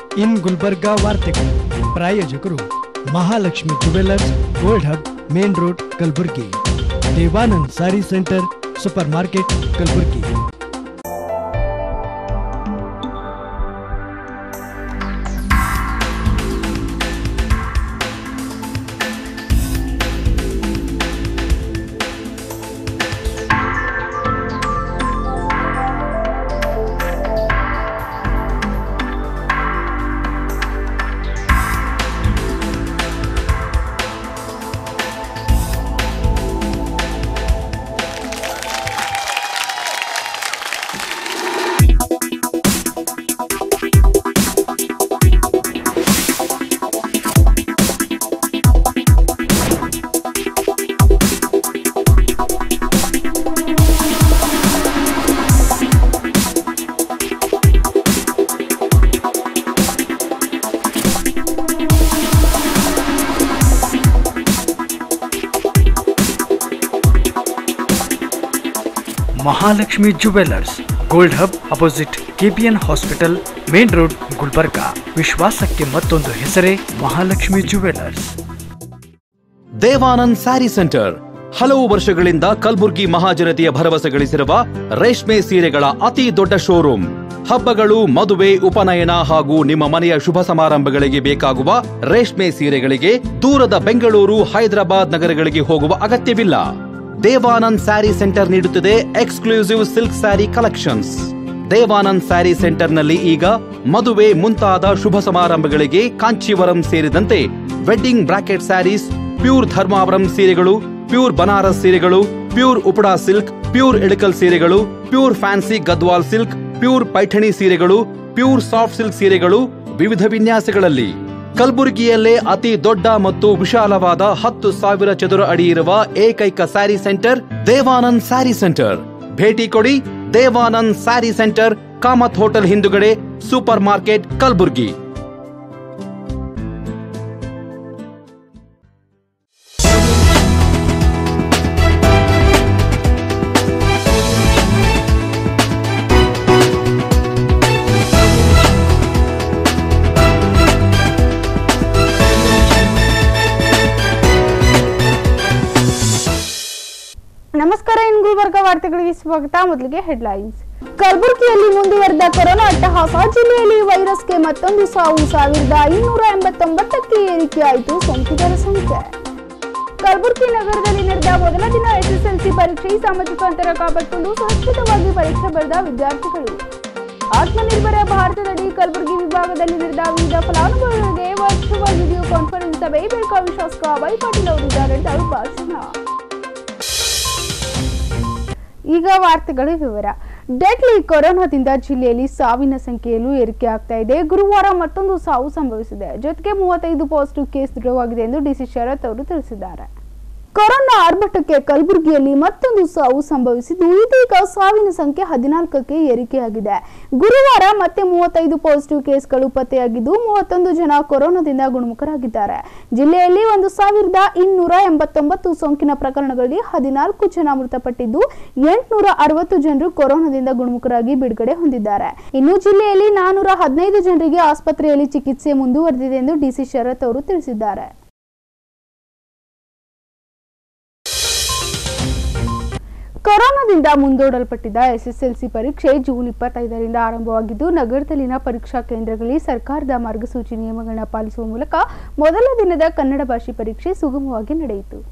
ಇನ್ ಗುಲ್ಬರ್ಗಾ ವಾರ್ತೆಗಳು ಪ್ರಾಯೋಜಕರು Mahalakshmi jewellers gold hub main road Kalaburagi Devanand sari centre supermarket Kalaburagi Mahalakshmi jewellers gold hub opposite KPN hospital main road Gulbarga ವಿಶ್ವಾಸಕ್ಕೆ ಮತ್ತೊಂದು ಹೆಸರೇ Mahalakshmi jewellers Devanand sari centre ಹಲವು ವರ್ಷಗಳಿಂದ ಕಲ್ಬುರ್ಗಿ ಮಹಾಜನತೆಯ ಭರವಸೆ ಗಳಿಸಿರುವ ರೇಷ್ಮೆ ಸೀರೆಗಳ ಅತಿ ದೊಡ್ಡ ಶೋರೂಮ್ ಹಬ್ಬಗಳು ಮದುವೆ ಉಪನಯನ ಹಾಗೂ ನಿಮ್ಮ ಮನೆಯ ಶುಭ ಸಮಾರಂಭಗಳಿಗೆ ಬೇಕಾಗುವ ರೇಷ್ಮೆ ಸೀರೆಗಳಿಗೆ ದೂರದ ಬೆಂಗಳೂರು ಹೈದರಾಬಾದ್ ನಗರಗಳಿಗೆ ಹೋಗುವ ಅಗತ್ಯವಿಲ್ಲ ದೇವಾನಂದ್ ಸ್ಯಾರಿ ಸೆಂಟರ್ ನೀಡುತ್ತಿದೆ exclusive silk sari collections Devanand sari ಸೆಂಟರ್ನಲ್ಲಿ ಈಗ ಮದುವೆ ಮುಂತಾದ ಶುಭ ಸಮಾರಂಭಗಳಿಗೆ ಕಾಂಚೀವರಂ ಸೇರಿದಂತೆ wedding brocade sarees pure Dharmavaram ಸೀರೆಗಳು ಪ್ಯೂರ್ ಬನಾರಸ್ ಸೀರೆಗಳು pure Uppada silk pure Ilkal ಸೀರೆಗಳು pure fancy Gadwal silk pure Paithani ಸೀರೆಗಳು ಪ್ಯೂರ್ ಸಾಫ್ಟ್ ಸಿಲ್ಕ್ ಸೀರೆಗಳು ವಿವಿಧ ವಿನ್ಯಾಸಗಳಲ್ಲಿ ಕಲಬುರಗಿಯಲ್ಲೇ ಅತಿ ದೊಡ್ಡ ಮತ್ತು ವಿಶಾಲವಾದ ಹತ್ತು ಸಾವಿರ ಚದುರ ಅಡಿ ಇರುವ ಏಕೈಕ ಸ್ಯಾರಿ ಸೆಂಟರ್ ದೇವಾನಂದ್ ಸ್ಯಾರಿ ಸೆಂಟರ್ ಭೇಟಿ ಕೊಡಿ ದೇವಾನಂದ್ ಸ್ಯಾರಿ ಸೆಂಟರ್ ಕಾಮತ್ ಹೋಟೆಲ್ ಹಿಂದುಗಡೆ ಸೂಪರ್ ಮಾರ್ಕೆಟ್ ಕಲಬುರ್ಗಿ ನಮಸ್ಕಾರ ಇನ್ ಗುಲ್ಬರ್ಗ ವಾರ್ತೆಗಳಿಗೆ ಸ್ವಾಗತ ಮೊದಲಿಗೆ ಹೆಡ್ಲೈನ್ಸ್ ಕಲಬುರಗಿಯಲ್ಲಿ ಮುಂದುವರೆದ ಕೊರೋನಾ ಅಟ್ಟಹಾಸ ಜಿಲ್ಲೆಯಲ್ಲಿ ವೈರಸ್ಗೆ ಮತ್ತೊಂದು ಸಾವು ಸಾವಿರದ ಐನೂರ ಎಂಬತ್ತೊಂಬತ್ತಕ್ಕೆ ಏರಿಕೆಯಾಯಿತು ಸೋಂಕಿತರ ಸಂಖ್ಯೆ ಕಲಬುರಗಿ ನಗರದಲ್ಲಿ ನಡೆದ ಮೊದಲ ದಿನ ಎಸ್ಎಸ್ಎಲ್ಸಿ ಪರೀಕ್ಷೆ ಸಾಮಾಜಿಕ ಅಂತರ ಕಾಪಾಡಿಕೊಂಡು ಸುರಕ್ಷಿತವಾಗಿ ಪರೀಕ್ಷೆ ಬರೆದ ವಿದ್ಯಾರ್ಥಿಗಳು ಆತ್ಮನಿರ್ಭರ ಭಾರತದಡಿ ಕಲಬುರಗಿ ವಿಭಾಗದಲ್ಲಿ ನಡೆದ ವಿವಿಧ ಫಲಾನುಭವಿಗಳಿಗೆ ವರ್ಚುವಲ್ ವಿಡಿಯೋ ಕಾನ್ಫರೆನ್ಸ್ ಸಭೆ ಬೆಳಗಾವಿ ಶಾಸಕ ವೈ ಪಾಟೀಲ್ ಅವರಿಂದ ನಡೆದ ಭಾಷಣ ಈಗ ವಾರ್ತೆಗಳ ವಿವರ ಡೆಡ್ಲಿ ಕೊರೋನಾದಿಂದ ಜಿಲ್ಲೆಯಲ್ಲಿ ಸಾವಿನ ಸಂಖ್ಯೆಯಲ್ಲೂ ಏರಿಕೆ ಆಗ್ತಾ ಇದೆ ಗುರುವಾರ ಮತ್ತೊಂದು ಸಾವು ಸಂಭವಿಸಿದೆ ಜೊತೆಗೆ ಮೂವತ್ತೈದು ಪಾಸಿಟಿವ್ ಕೇಸ್ ದೃಢವಾಗಿದೆ ಎಂದು ಡಿಸಿ ಶರತ್ ಅವರು ತಿಳಿಸಿದ್ದಾರೆ ಕೊರೋನಾ ಆರ್ಭಟಕ್ಕೆ ಕಲಬುರಗಿಯಲ್ಲಿ ಮತ್ತೊಂದು ಸಾವು ಸಂಭವಿಸಿದ್ದು ಇದೀಗ ಸಾವಿನ ಸಂಖ್ಯೆ ಹದಿನಾಲ್ಕಕ್ಕೆ ಏರಿಕೆಯಾಗಿದೆ ಗುರುವಾರ ಮತ್ತೆ ಮೂವತ್ತೈದು ಪಾಸಿಟಿವ್ ಕೇಸ್ಗಳು ಪತ್ತೆಯಾಗಿದ್ದು ಮೂವತ್ತೊಂದು ಜನ ಕೊರೋನಾದಿಂದ ಗುಣಮುಖರಾಗಿದ್ದಾರೆ ಜಿಲ್ಲೆಯಲ್ಲಿ ಒಂದು ಸಾವಿರದ ಇನ್ನೂರ ಎಂಬತ್ತೊಂಬತ್ತು ಸೋಂಕಿನ ಪ್ರಕರಣಗಳಲ್ಲಿ ಹದಿನಾಲ್ಕು ಜನ ಮೃತಪಟ್ಟಿದ್ದು ಎಂಟುನೂರ ಅರವತ್ತು ಜನರು ಕೊರೋನಾದಿಂದ ಗುಣಮುಖರಾಗಿ ಬಿಡುಗಡೆ ಹೊಂದಿದ್ದಾರೆ ಇನ್ನು ಜಿಲ್ಲೆಯಲ್ಲಿ ನಾನೂರ ಹದಿನೈದು ಜನರಿಗೆ ಆಸ್ಪತ್ರೆಯಲ್ಲಿ ಚಿಕಿತ್ಸೆ ಮುಂದುವರೆದಿದೆ ಎಂದು ಡಿಸಿ ಶರತ್ ಅವರು ತಿಳಿಸಿದ್ದಾರೆ ಕೊರೋನಾದಿಂದ ಮುಂದೂಡಲ್ಪಟ್ಟಿದ್ದ ಎಸ್ಎಸ್ಎಲ್ಸಿ ಪರೀಕ್ಷೆ ಜೂನ್ ಇಪ್ಪತ್ತೈದರಿಂದ ಆರಂಭವಾಗಿದ್ದು ನಗರದಲ್ಲಿನ ಪರೀಕ್ಷಾ ಕೇಂದ್ರಗಳಲ್ಲಿ ಸರ್ಕಾರದ ಮಾರ್ಗಸೂಚಿ ನಿಯಮಗಳನ್ನ ಪಾಲಿಸುವ ಮೂಲಕ ಮೊದಲ ದಿನದ ಕನ್ನಡ ಭಾಷೆ ಪರೀಕ್ಷೆ ಸುಗಮವಾಗಿ ನಡೆಯಿತು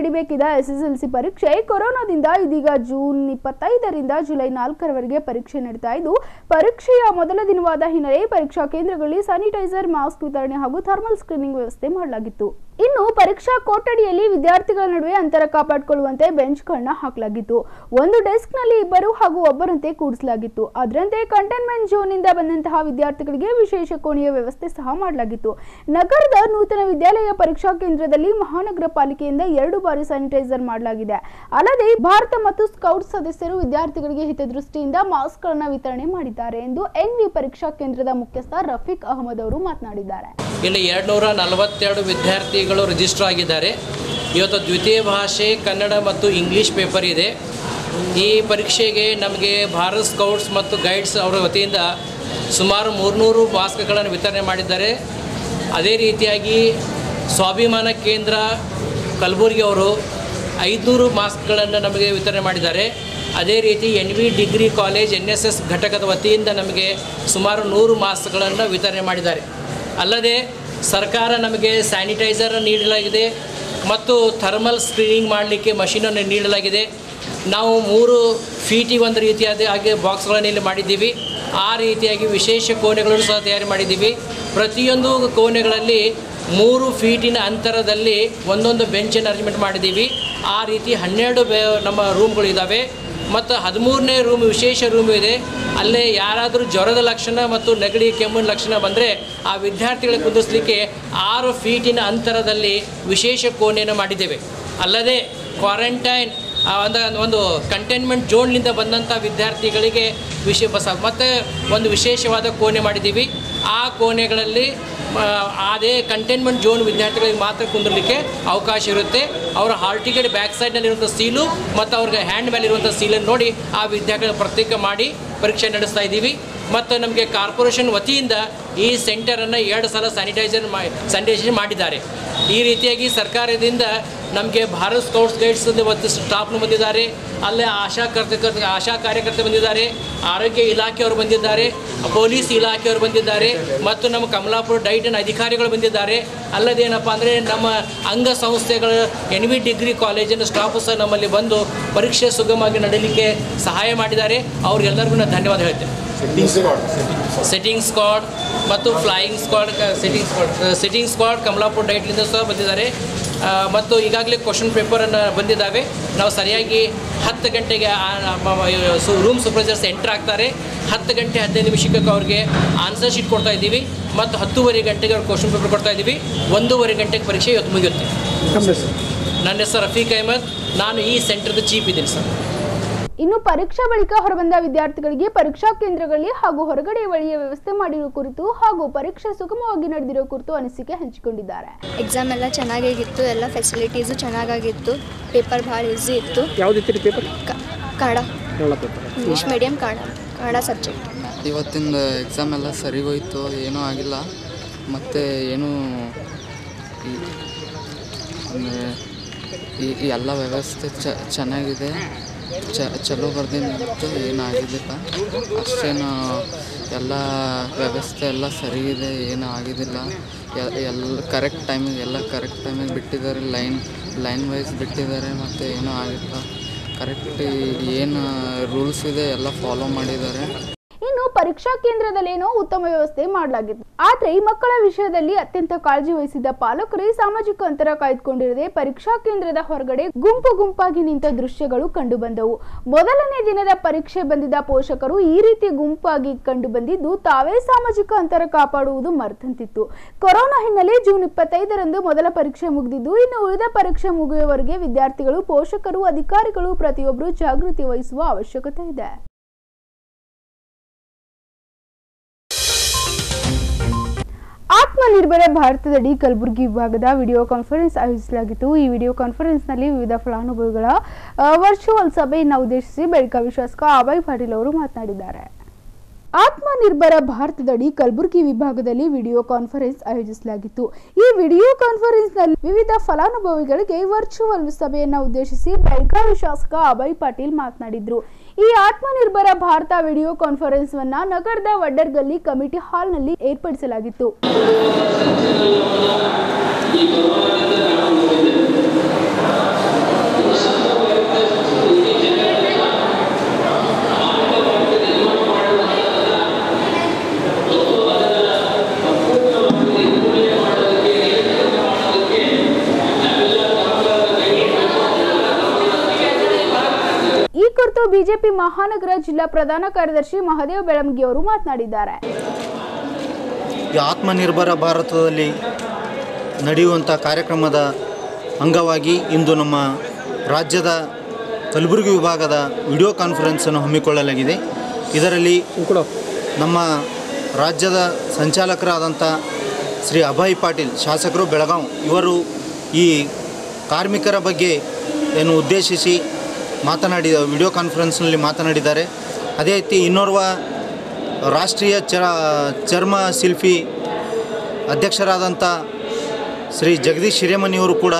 ನೀಡಬೇಕಿದ್ದ ಎಸ್ಎಸ್ಎಲ್ಸಿ ಪರೀಕ್ಷೆ ಕೊರೋನಾದಿಂದ ಇದೀಗ ಜೂನ್ ಇಪ್ಪತ್ತೈದರಿಂದ ಜುಲೈ ನಾಲ್ಕರವರೆಗೆ ಪರೀಕ್ಷೆ ನಡೀತಾ ಇದ್ದು ಪರೀಕ್ಷೆಯ ಮೊದಲ ದಿನವಾದ ಹಿನ್ನೆಲೆ ಪರೀಕ್ಷಾ ಕೇಂದ್ರಗಳಲ್ಲಿ ಸ್ಯಾನಿಟೈಸರ್ ಮಾಸ್ಕ್ ವಿತರಣೆ ಹಾಗೂ ಥರ್ಮಲ್ ಸ್ಕ್ರೀನಿಂಗ್ ವ್ಯವಸ್ಥೆ ಮಾಡಲಾಗಿತ್ತು ಇನ್ನು ಪರೀಕ್ಷಾ ಕೊಠಡಿಯಲ್ಲಿ ವಿದ್ಯಾರ್ಥಿಗಳ ನಡುವೆ ಅಂತರ ಕಾಪಾಡಿಕೊಳ್ಳುವಂತೆ ಬೆಂಚ್ಗಳನ್ನ ಹಾಕಲಾಗಿತ್ತು ಒಂದು ಡೆಸ್ಕ್ನಲ್ಲಿ ಇಬ್ಬರು ಹಾಗೂ ಒಬ್ಬರಂತೆ ಕೂಡಿಸಲಾಗಿತ್ತು ಅದರಂತೆ ಕಂಟೈನ್ಮೆಂಟ್ ಝೋನ್ನಿಂದ ಬಂದಂತಹ ವಿದ್ಯಾರ್ಥಿಗಳಿಗೆ ವಿಶೇಷ ಕೋಣೆಯ ವ್ಯವಸ್ಥೆ ಸಹ ಮಾಡಲಾಗಿತ್ತು ನಗರದ ನೂತನ ವಿದ್ಯಾಲಯ ಪರೀಕ್ಷಾ ಕೇಂದ್ರದಲ್ಲಿ ಮಹಾನಗರ ಪಾಲಿಕೆಯಿಂದ ಎರಡು ಬಾರಿ ಸ್ಯಾನಿಟೈಸರ್ ಮಾಡಲಾಗಿದೆ ಅಲ್ಲದೆ ಭಾರತ ಮತ್ತು ಸ್ಕೌಟ್ ಸದಸ್ಯರು ವಿದ್ಯಾರ್ಥಿಗಳಿಗೆ ಹಿತದೃಷ್ಟಿಯಿಂದ ಮಾಸ್ಕ್ಗಳನ್ನು ವಿತರಣೆ ಮಾಡಿದ್ದಾರೆ ಎಂದು ಎನ್ವಿ ಪರೀಕ್ಷಾ ಕೇಂದ್ರದ ಮುಖ್ಯಸ್ಥ ರಫೀಕ್ ಅಹಮದ್ ಅವರು ಮಾತನಾಡಿದ್ದಾರೆ ಇಲ್ಲಿ ಎರಡುನೂರ ನಲವತ್ತೆರಡು ವಿದ್ಯಾರ್ಥಿಗಳು ರಿಜಿಸ್ಟರ್ ಆಗಿದ್ದಾರೆ ಇವತ್ತು ದ್ವಿತೀಯ ಭಾಷೆ ಕನ್ನಡ ಮತ್ತು ಇಂಗ್ಲೀಷ್ ಪೇಪರ್ ಇದೆ ಈ ಪರೀಕ್ಷೆಗೆ ನಮಗೆ ಭಾರತ್ ಸ್ಕೌಟ್ಸ್ ಮತ್ತು ಗೈಡ್ಸ್ ಅವರ ವತಿಯಿಂದ ಸುಮಾರು ಮೂರುನೂರು ಮಾಸ್ಕ್ಗಳನ್ನು ವಿತರಣೆ ಮಾಡಿದ್ದಾರೆ ಅದೇ ರೀತಿಯಾಗಿ ಸ್ವಾಭಿಮಾನ ಕೇಂದ್ರ ಕಲಬುರಗಿ ಅವರು ಐದುನೂರು ಮಾಸ್ಕ್ಗಳನ್ನು ನಮಗೆ ವಿತರಣೆ ಮಾಡಿದ್ದಾರೆ ಅದೇ ರೀತಿ N V degree college N S S ಘಟಕದ ವತಿಯಿಂದ ನಮಗೆ ಸುಮಾರು ನೂರು ಮಾಸ್ಕ್ಗಳನ್ನು ವಿತರಣೆ ಮಾಡಿದ್ದಾರೆ ಅಲ್ಲದೆ ಸರ್ಕಾರ ನಮಗೆ ಸ್ಯಾನಿಟೈಸರ್ ನೀಡಲಾಗಿದೆ ಮತ್ತು ಥರ್ಮಲ್ ಸ್ಕ್ರೀನಿಂಗ್ ಮಾಡಲಿಕ್ಕೆ ಮಷೀನನ್ನು ನೀಡಲಾಗಿದೆ ನಾವು ಮೂರು ಫೀಟಿಗೆ ಒಂದು ರೀತಿಯಾದ ಹಾಗೆ ಬಾಕ್ಸ್ಗಳನ್ನು ಇಲ್ಲಿ ಮಾಡಿದ್ದೀವಿ ಆ ರೀತಿಯಾಗಿ ವಿಶೇಷ ಕೋಣೆಗಳನ್ನು ಸಹ ತಯಾರು ಮಾಡಿದ್ದೀವಿ ಪ್ರತಿಯೊಂದು ಕೋಣೆಗಳಲ್ಲಿ ಮೂರು ಫೀಟಿನ ಅಂತರದಲ್ಲಿ ಒಂದೊಂದು ಬೆಂಚನ್ನು ಅರೇಂಜ್ಮೆಂಟ್ ಮಾಡಿದ್ದೀವಿ ಆ ರೀತಿ ಹನ್ನೆರಡು ಬೆ ನಮ್ಮ ರೂಮ್ಗಳು ಇದ್ದಾವೆ ಮತ್ತು ಹದಿಮೂರನೇ ರೂಮ್ ವಿಶೇಷ ರೂಮ್ ಇದೆ ಅಲ್ಲೇ ಯಾರಾದರೂ ಜ್ವರದ ಲಕ್ಷಣ ಮತ್ತು ನೆಗಡಿ ಕೆಮ್ಮಿನ ಲಕ್ಷಣ ಬಂದರೆ ಆ ವಿದ್ಯಾರ್ಥಿಗಳಿಗೆ ಕುಂದಿಸ್ಲಿಕ್ಕೆ ಆರು ಫೀಟಿನ ಅಂತರದಲ್ಲಿ ವಿಶೇಷ ಕೋಣೆಯನ್ನು ಮಾಡಿದ್ದೇವೆ ಅಲ್ಲದೆ ಕ್ವಾರಂಟೈನ್ ಆ ಒಂದು ಒಂದು ಕಂಟೈನ್ಮೆಂಟ್ ಝೋನ್ನಿಂದ ಬಂದಂಥ ವಿದ್ಯಾರ್ಥಿಗಳಿಗೆ ವಿಶೇ ಬಸ ಮತ್ತು ಒಂದು ವಿಶೇಷವಾದ ಕೋಣೆ ಮಾಡಿದ್ದೀವಿ ಆ ಕೋಣೆಗಳಲ್ಲಿ ಆ, ಅದೇ ಕಂಟೈನ್ಮೆಂಟ್ ಝೋನ್ ವಿದ್ಯಾರ್ಥಿಗಳಿಗೆ ಮಾತ್ರ ಕುಂದಿರಲಿಕ್ಕೆ ಅವಕಾಶ ಇರುತ್ತೆ ಅವರ ಹಾಲ್ ಟಿಕೆಟ್ ಬ್ಯಾಕ್ ಸೈಡ್ನಲ್ಲಿರುವಂಥ ಸೀಲು ಮತ್ತು ಅವ್ರಿಗೆ ಹ್ಯಾಂಡ್ ಮೇಲೆ ಇರುವಂಥ ಸೀಲನ್ನು ನೋಡಿ ಆ ವಿದ್ಯಾರ್ಥಿಗಳ ಪ್ರತ್ಯೇಕ ಮಾಡಿ ಪರೀಕ್ಷೆ ನಡೆಸ್ತಾ ಇದ್ದೀವಿ ಮತ್ತು ನಮಗೆ ಕಾರ್ಪೊರೇಷನ್ ವತಿಯಿಂದ ಈ ಸೆಂಟರನ್ನು ಎರಡು ಸಲ ಸ್ಯಾನಿಟೈಸರ್ ಮಾ ಸ್ಯಾನಿಟೈಸೇಷನ್ ಮಾಡಿದ್ದಾರೆ ಈ ರೀತಿಯಾಗಿ ಸರ್ಕಾರದಿಂದ ನಮಗೆ ಭಾರತ್ ಸ್ಕೌಟ್ಸ್ ಗೈಡ್ಸ್ ಮತ್ತು ಸ್ಟಾಫ್ನು ಬಂದಿದ್ದಾರೆ ಅಲ್ಲೇ ಆಶಾ ಕಾರ್ಯಕರ್ತ ಆಶಾ ಕಾರ್ಯಕರ್ತೆ ಬಂದಿದ್ದಾರೆ ಆರೋಗ್ಯ ಇಲಾಖೆಯವರು ಬಂದಿದ್ದಾರೆ ಪೊಲೀಸ್ ಇಲಾಖೆಯವರು ಬಂದಿದ್ದಾರೆ ಮತ್ತು ನಮ್ಮ ಕಮಲಾಪುರ ಡೈಟನ್ ಅಧಿಕಾರಿಗಳು ಬಂದಿದ್ದಾರೆ ಅಲ್ಲದೆ ಏನಪ್ಪ ಅಂದರೆ ನಮ್ಮ ಅಂಗ ಸಂಸ್ಥೆಗಳ ಎನ್ ವಿ ಡಿಗ್ರಿ ಕಾಲೇಜಿನ ಸ್ಟಾಫು ಸಹ ನಮ್ಮಲ್ಲಿ ಬಂದು ಪರೀಕ್ಷೆ ಸುಗಮವಾಗಿ ನಡೀಲಿಕ್ಕೆ ಸಹಾಯ ಮಾಡಿದ್ದಾರೆ ಅವ್ರಿಗೆಲ್ಲರಿಗೂ ನಾನು ಧನ್ಯವಾದ ಹೇಳ್ತೇನೆ ಸೆಟ್ಟಿಂಗ್ ಸ್ಕ್ವಾಡ್ ಮತ್ತು flying squad sitting squad sitting squad Kamalapura ಡೈಟ್ಲಿಂದ ಸಹ ಬಂದಿದ್ದಾರೆ ಆ, ಮತ್ತು ಈಗಾಗಲೇ ಕ್ವಶನ್ ಪೇಪರನ್ನು ಬಂದಿದ್ದಾವೆ ನಾವು ಸರಿಯಾಗಿ ಹತ್ತು ಗಂಟೆಗೆ ರೂಮ್ ಸೂಪರ್ವೈಸರ್ಸ್ ಎಂಟ್ರ್ ಆಗ್ತಾರೆ ಹತ್ತು ಗಂಟೆ ಹದಿನೈದು ನಿಮಿಷಕ್ಕೆ ಅವ್ರಿಗೆ ಆನ್ಸರ್ ಶೀಟ್ ಕೊಡ್ತಾ ಇದ್ದೀವಿ ಮತ್ತು ಹತ್ತೂವರೆ ಗಂಟೆಗೆ ಅವ್ರು ಕ್ವಶನ್ ಪೇಪರ್ ಕೊಡ್ತಾ ಇದ್ದೀವಿ ಒಂದೂವರೆ ಗಂಟೆಗೆ ಪರೀಕ್ಷೆ ಇವತ್ತು ಮುಗಿಯುತ್ತೆ ನನ್ನ ಹೆಸರು ರಫೀಕ್ ಅಹಮದ್ ನಾನು ಈ ಸೆಂಟರ್ದ ಚೀಫ್ ಇದ್ದೀನಿ ಸರ್ ಇನ್ನು ಪರೀಕ್ಷಾ ಬಳಿಕ ಹೊರಬಂದ ವಿದ್ಯಾರ್ಥಿಗಳಿಗೆ ಪರೀಕ್ಷಾ ಕೇಂದ್ರಗಳಲ್ಲಿ ಹಾಗೂ ಹೊರಗಡೆ ಬಳಿಯ ವ್ಯವಸ್ಥೆ ಮಾಡಿರುವ ಕುರಿತು ಹಾಗೂ ಪರೀಕ್ಷೆ ಸುಗಮವಾಗಿ ನಡೆದಿರೋ ಕುರಿತು ಅನಿಸಿಕೆ ಹಂಚಿಕೊಂಡಿದ್ದಾರೆ ಎಕ್ಸಾಮ್ ಎಲ್ಲ ಚೆನ್ನಾಗಾಗಿತ್ತು ಎಲ್ಲ ಫೆಸಿಲಿಟೀಸು ಚೆನ್ನಾಗಾಗಿತ್ತು ಪೇಪರ್ ಭಾಳ ಈಸಿ ಇತ್ತು ಯಾವುದಿತ್ತು ಪೇಪರ್ ಕ- Kannada Kannada paper English medium Kannada Kannada subject ಇವತ್ತಿನ ಎಕ್ಸಾಮ್ ಎಲ್ಲ ಸರಿ ಹೋಯ್ತು ಏನೂ ಆಗಿಲ್ಲ ಮತ್ತು ಏನೂ ಈ- ಅಂದರೆ ಈ ಈ ಎಲ್ಲ ವ್ಯವಸ್ಥೆ ಚ ಚೆನ್ನಾಗಿದೆ ಚ ಚಲೋ ಬರ್ದಿತ್ತು ಏನಾಗಿದ್ದಿಲ್ಲ ಅಷ್ಟೇನು ಎಲ್ಲ ವ್ಯವಸ್ಥೆ ಎಲ್ಲ ಸರಿ ಇದೆ ಏನೂ ಆಗಿದ್ದಿಲ್ಲ ಎ- ಎಲ್ಲ ಕರೆಕ್ಟ್ ಟೈಮಿಗೆ ಎಲ್ಲ ಕರೆಕ್ಟ್ ಟೈಮಿಗೆ ಬಿಟ್ಟಿದ್ದಾರೆ ಲೈನ್ ಲೈನ್ ವೈಸ್ ಬಿಟ್ಟಿದ್ದಾರೆ ಮತ್ತು ಏನೂ ಆಗಿಲ್ಲ ಕರೆಕ್ಟ್ ಏನು ರೂಲ್ಸ್ ಇದೆ ಎಲ್ಲ ಫಾಲೋ ಮಾಡಿದ್ದಾರೆ ಇನ್ನು ಪರೀಕ್ಷಾ ಕೇಂದ್ರದಲ್ಲೇನೋ ಉತ್ತಮ ವ್ಯವಸ್ಥೆ ಮಾಡಲಾಗಿತ್ತು ಆದ್ರೆ ಈ ಮಕ್ಕಳ ವಿಷಯದಲ್ಲಿ ಅತ್ಯಂತ ಕಾಳಜಿ ವಹಿಸಿದ್ದ ಪಾಲಕರೇ ಸಾಮಾಜಿಕ ಅಂತರ ಕಾಯ್ದುಕೊಂಡಿರದೆ ಪರೀಕ್ಷಾ ಕೇಂದ್ರದ ಹೊರಗಡೆ ಗುಂಪು ಗುಂಪಾಗಿ ನಿಂತ ದೃಶ್ಯಗಳು ಕಂಡು ಬಂದವು ಮೊದಲನೇ ದಿನದ ಪರೀಕ್ಷೆ ಬಂದಿದ್ದ ಪೋಷಕರು ಈ ರೀತಿ ಗುಂಪಾಗಿ ಕಂಡು ಬಂದಿದ್ದು ತಾವೇ ಸಾಮಾಜಿಕ ಅಂತರ ಕಾಪಾಡುವುದು ಮರ್ತಂತಿತ್ತು ಕೊರೋನಾ ಹಿನ್ನೆಲೆ ಜೂನ್ ಇಪ್ಪತ್ತೈದರಂದು ಮೊದಲ ಪರೀಕ್ಷೆ ಮುಗಿದಿದ್ದು ಇನ್ನು ಉಳಿದ ಪರೀಕ್ಷೆ ಮುಗಿಯುವವರೆಗೆ ವಿದ್ಯಾರ್ಥಿಗಳು ಪೋಷಕರು ಅಧಿಕಾರಿಗಳು ಪ್ರತಿಯೊಬ್ಬರು ಜಾಗೃತಿ ವಹಿಸುವ ಅವಶ್ಯಕತೆ ಇದೆ ಆತ್ಮನಿರ್ಭರ ಭಾರತದಡಿ ಕಲಬುರಗಿ ವಿಭಾಗದ ವಿಡಿಯೋ ಕಾನ್ಫರೆನ್ಸ್ ಆಯೋಜಿಸಲಾಗಿತ್ತು ಈ ವಿಡಿಯೋ ಕಾನ್ಫರೆನ್ಸ್ನಲ್ಲಿ ವಿವಿಧ ಫಲಾನುಭವಿಗಳ ಆ, ವರ್ಚುವಲ್ ಸಭೆಯನ್ನು ಉದ್ದೇಶಿಸಿ ಬೆಳಗಾವಿ ಶಾಸಕ ಅಭಯ್ ಪಾಟೀಲ್ ಅವರು ಮಾತನಾಡಿದ್ದಾರೆ ಆತ್ಮನಿರ್ಭರ ಭಾರತದಡಿ ಕಲಬುರಗಿ ವಿಭಾಗದಲ್ಲಿ ವಿಡಿಯೋ ಕಾನ್ಫರೆನ್ಸ್ ಆಯೋಜಿಸಲಾಗಿತ್ತು ಈ ವಿಡಿಯೋ ಕಾನ್ಫರೆನ್ಸ್ನಲ್ಲಿ ವಿವಿಧ ಫಲಾನುಭವಿಗಳಿಗೆ ವರ್ಚುವಲ್ ಸಭೆಯನ್ನು ಉದ್ದೇಶಿಸಿ ಬೆಳಗಾವಿ ಶಾಸಕ ಅಭಯ್ ಪಾಟೀಲ್ ಮಾತನಾಡಿದ್ರು ಈ ಆತ್ಮನಿರ್ಭರ ಭಾರತ ವಿಡಿಯೋ ಕಾನ್ಫರೆನ್ಸ್ ವನ್ನ ನಗರದ ವಡ್ಡರ್ಗಲ್ಲಿ ಕಮಿಟಿ ಹಾಲ್ನಲ್ಲಿ ಏರ್ಪಡಿಸಲಾಗಿತ್ತು ಬಿಜೆಪಿ ಮಹಾನಗರ ಜಿಲ್ಲಾ ಪ್ರಧಾನ ಕಾರ್ಯದರ್ಶಿ ಮಹದೇವ್ ಬೆಳಮಗಿ ಅವರು ಮಾತನಾಡಿದ್ದಾರೆ ಈ ಆತ್ಮನಿರ್ಭರ ಭಾರತದಲ್ಲಿ ನಡೆಯುವಂಥ ಕಾರ್ಯಕ್ರಮದ ಅಂಗವಾಗಿ ಇಂದು ನಮ್ಮ ರಾಜ್ಯದ ಕಲಬುರಗಿ ವಿಭಾಗದ ವಿಡಿಯೋ ಕಾನ್ಫರೆನ್ಸನ್ನು ಹಮ್ಮಿಕೊಳ್ಳಲಾಗಿದೆ ಇದರಲ್ಲಿ ನಮ್ಮ ರಾಜ್ಯದ ಸಂಚಾಲಕರಾದಂಥ ಶ್ರೀ ಅಭಯ್ ಪಾಟೀಲ್ ಶಾಸಕರು ಬೆಳಗಾಂ ಇವರು ಈ ಕಾರ್ಮಿಕರ ಬಗ್ಗೆ ಏನು ಉದ್ದೇಶಿಸಿ ಮಾತನಾಡಿದ ವಿಡಿಯೋ ಕಾನ್ಫರೆನ್ಸ್ನಲ್ಲಿ ಮಾತನಾಡಿದ್ದಾರೆ ಅದೇ ರೀತಿ ಇನ್ನೋರ್ವ ರಾಷ್ಟ್ರೀಯ ಚರ ಚರ್ಮ ಶಿಲ್ಪಿ ಅಧ್ಯಕ್ಷರಾದಂಥ ಶ್ರೀ ಜಗದೀಶ್ ಹಿರೇಮನಿಯವರು ಕೂಡ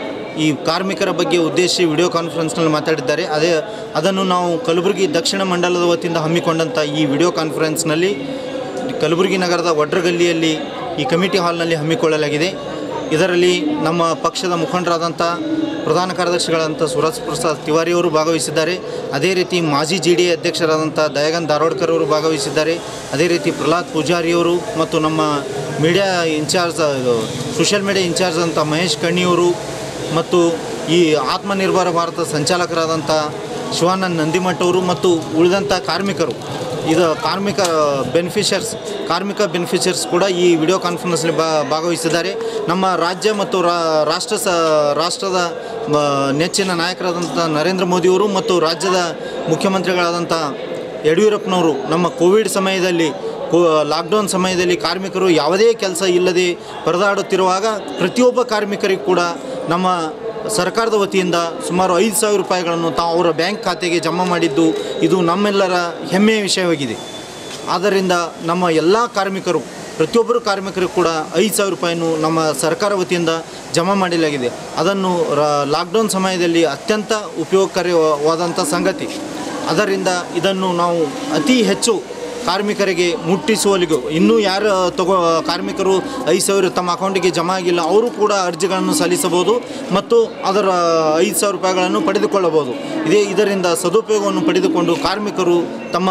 ಈ ಕಾರ್ಮಿಕರ ಬಗ್ಗೆ ಉದ್ದೇಶಿಸಿ ವಿಡಿಯೋ ಕಾನ್ಫರೆನ್ಸ್ನಲ್ಲಿ ಮಾತಾಡಿದ್ದಾರೆ ಅದೇ ಅದನ್ನು ನಾವು ಕಲಬುರಗಿ ದಕ್ಷಿಣ ಮಂಡಲದ ವತಿಯಿಂದ ಹಮ್ಮಿಕೊಂಡಂಥ ಈ ವಿಡಿಯೋ ಕಾನ್ಫರೆನ್ಸ್ನಲ್ಲಿ ಕಲಬುರಗಿ ನಗರದ ವಡ್ರಗಲ್ಲಿಯಲ್ಲಿ ಈ ಕಮಿಟಿ ಹಾಲ್ನಲ್ಲಿ ಹಮ್ಮಿಕೊಳ್ಳಲಾಗಿದೆ ಇದರಲ್ಲಿ ನಮ್ಮ ಪಕ್ಷದ ಮುಖಂಡರಾದಂಥ ಪ್ರಧಾನ ಕಾರ್ಯದರ್ಶಿಗಳಾದಂಥ ಸುರಜ್ ಪ್ರಸಾದ್ ತಿವಾರಿಯವರು ಭಾಗವಹಿಸಿದ್ದಾರೆ ಅದೇ ರೀತಿ ಮಾಜಿ ಜಿ ಡಿ ಎ ಅಧ್ಯಕ್ಷರಾದಂಥ ದಯಾಗನ್ ಧಾರವಾಡ್ಕರ್ ಅವರು ಭಾಗವಹಿಸಿದ್ದಾರೆ ಅದೇ ರೀತಿ ಪ್ರಹ್ಲಾದ್ ಪೂಜಾರಿಯವರು ಮತ್ತು ನಮ್ಮ ಮೀಡಿಯಾ ಇನ್ಚಾರ್ಜ್ ಇದು ಸೋಷಿಯಲ್ ಮೀಡಿಯಾ ಇನ್ಚಾರ್ಜ್ ಅಂತ ಮಹೇಶ್ ಕಣ್ಣಿಯವರು ಮತ್ತು ಈ ಆತ್ಮನಿರ್ಭರ ಭಾರತ ಸಂಚಾಲಕರಾದಂಥ ಶಿವಾನಂದ್ ನಂದಿಮಠ್ ಅವರು ಮತ್ತು ಉಳಿದಂಥ ಕಾರ್ಮಿಕರು ಇದು ಕಾರ್ಮಿಕ ಬೆನಿಫಿಷರ್ಸ್ ಕಾರ್ಮಿಕ ಬೆನಿಫಿಷರ್ಸ್ ಕೂಡ ಈ ವಿಡಿಯೋ ಕಾನ್ಫರೆನ್ಸ್ನಲ್ಲಿ ಬಾ ಭಾಗವಹಿಸಿದ್ದಾರೆ ನಮ್ಮ ರಾಜ್ಯ ಮತ್ತು ರಾ- ರಾಷ್ಟ್ರ ಸ ರಾಷ್ಟ್ರದ ಮ, ನೆಚ್ಚಿನ ನಾಯಕರಾದಂಥ ನರೇಂದ್ರ ಮೋದಿಯವರು ಮತ್ತು ರಾಜ್ಯದ ಮುಖ್ಯಮಂತ್ರಿಗಳಾದಂಥ ಯಡಿಯೂರಪ್ಪನವರು ನಮ್ಮ ಕೋವಿಡ್ ಸಮಯದಲ್ಲಿ ಕೋ ಲಾಕ್ಡೌನ್ ಸಮಯದಲ್ಲಿ ಕಾರ್ಮಿಕರು ಯಾವುದೇ ಕೆಲಸ ಇಲ್ಲದೆ ಪರದಾಡುತ್ತಿರುವಾಗ ಪ್ರತಿಯೊಬ್ಬ ಕಾರ್ಮಿಕರಿಗೂ ಕೂಡ ನಮ್ಮ ಸರ್ಕಾರದ ವತಿಯಿಂದ ಸುಮಾರು ಐದು ಸಾವಿರ ರೂಪಾಯಿಗಳನ್ನು ತಾವು ಅವರ ಬ್ಯಾಂಕ್ ಖಾತೆಗೆ ಜಮಾ ಮಾಡಿದ್ದು ಇದು ನಮ್ಮೆಲ್ಲರ ಹೆಮ್ಮೆಯ ವಿಷಯವಾಗಿದೆ ಆದ್ದರಿಂದ ನಮ್ಮ ಎಲ್ಲ ಕಾರ್ಮಿಕರು ಪ್ರತಿಯೊಬ್ಬರು ಕಾರ್ಮಿಕರು ಕೂಡ ಐದು ಸಾವಿರ ರೂಪಾಯಿಯನ್ನು ನಮ್ಮ ಸರ್ಕಾರ ವತಿಯಿಂದ ಜಮಾ ಮಾಡಲಾಗಿದೆ ಅದನ್ನು ರ- ಲಾಕ್ಡೌನ್ ಸಮಯದಲ್ಲಿ ಅತ್ಯಂತ ಉಪಯೋಗಕಾರಿವಾದಂಥ ಸಂಗತಿ ಅದರಿಂದ ಇದನ್ನು ನಾವು ಅತಿ ಹೆಚ್ಚು ಕಾರ್ಮಿಕರಿಗೆ ಮುಟ್ಟಿಸುವಲ್ಲಿಗೂ ಇನ್ನೂ ಯಾರು ತಗೋ ಕಾರ್ಮಿಕರು ಐದು ಸಾವಿರ ತಮ್ಮ ಅಕೌಂಟಿಗೆ ಜಮಾ ಆಗಿಲ್ಲ ಅವರು ಕೂಡ ಅರ್ಜಿಗಳನ್ನು ಸಲ್ಲಿಸಬಹುದು ಮತ್ತು ಅದರ ಐದು ಸಾವಿರ ರೂಪಾಯಿಗಳನ್ನು ಪಡೆದುಕೊಳ್ಳಬಹುದು ಇದೇ ಇದರಿಂದ ಸದುಪಯೋಗವನ್ನು ಪಡೆದುಕೊಂಡು ಕಾರ್ಮಿಕರು ತಮ್ಮ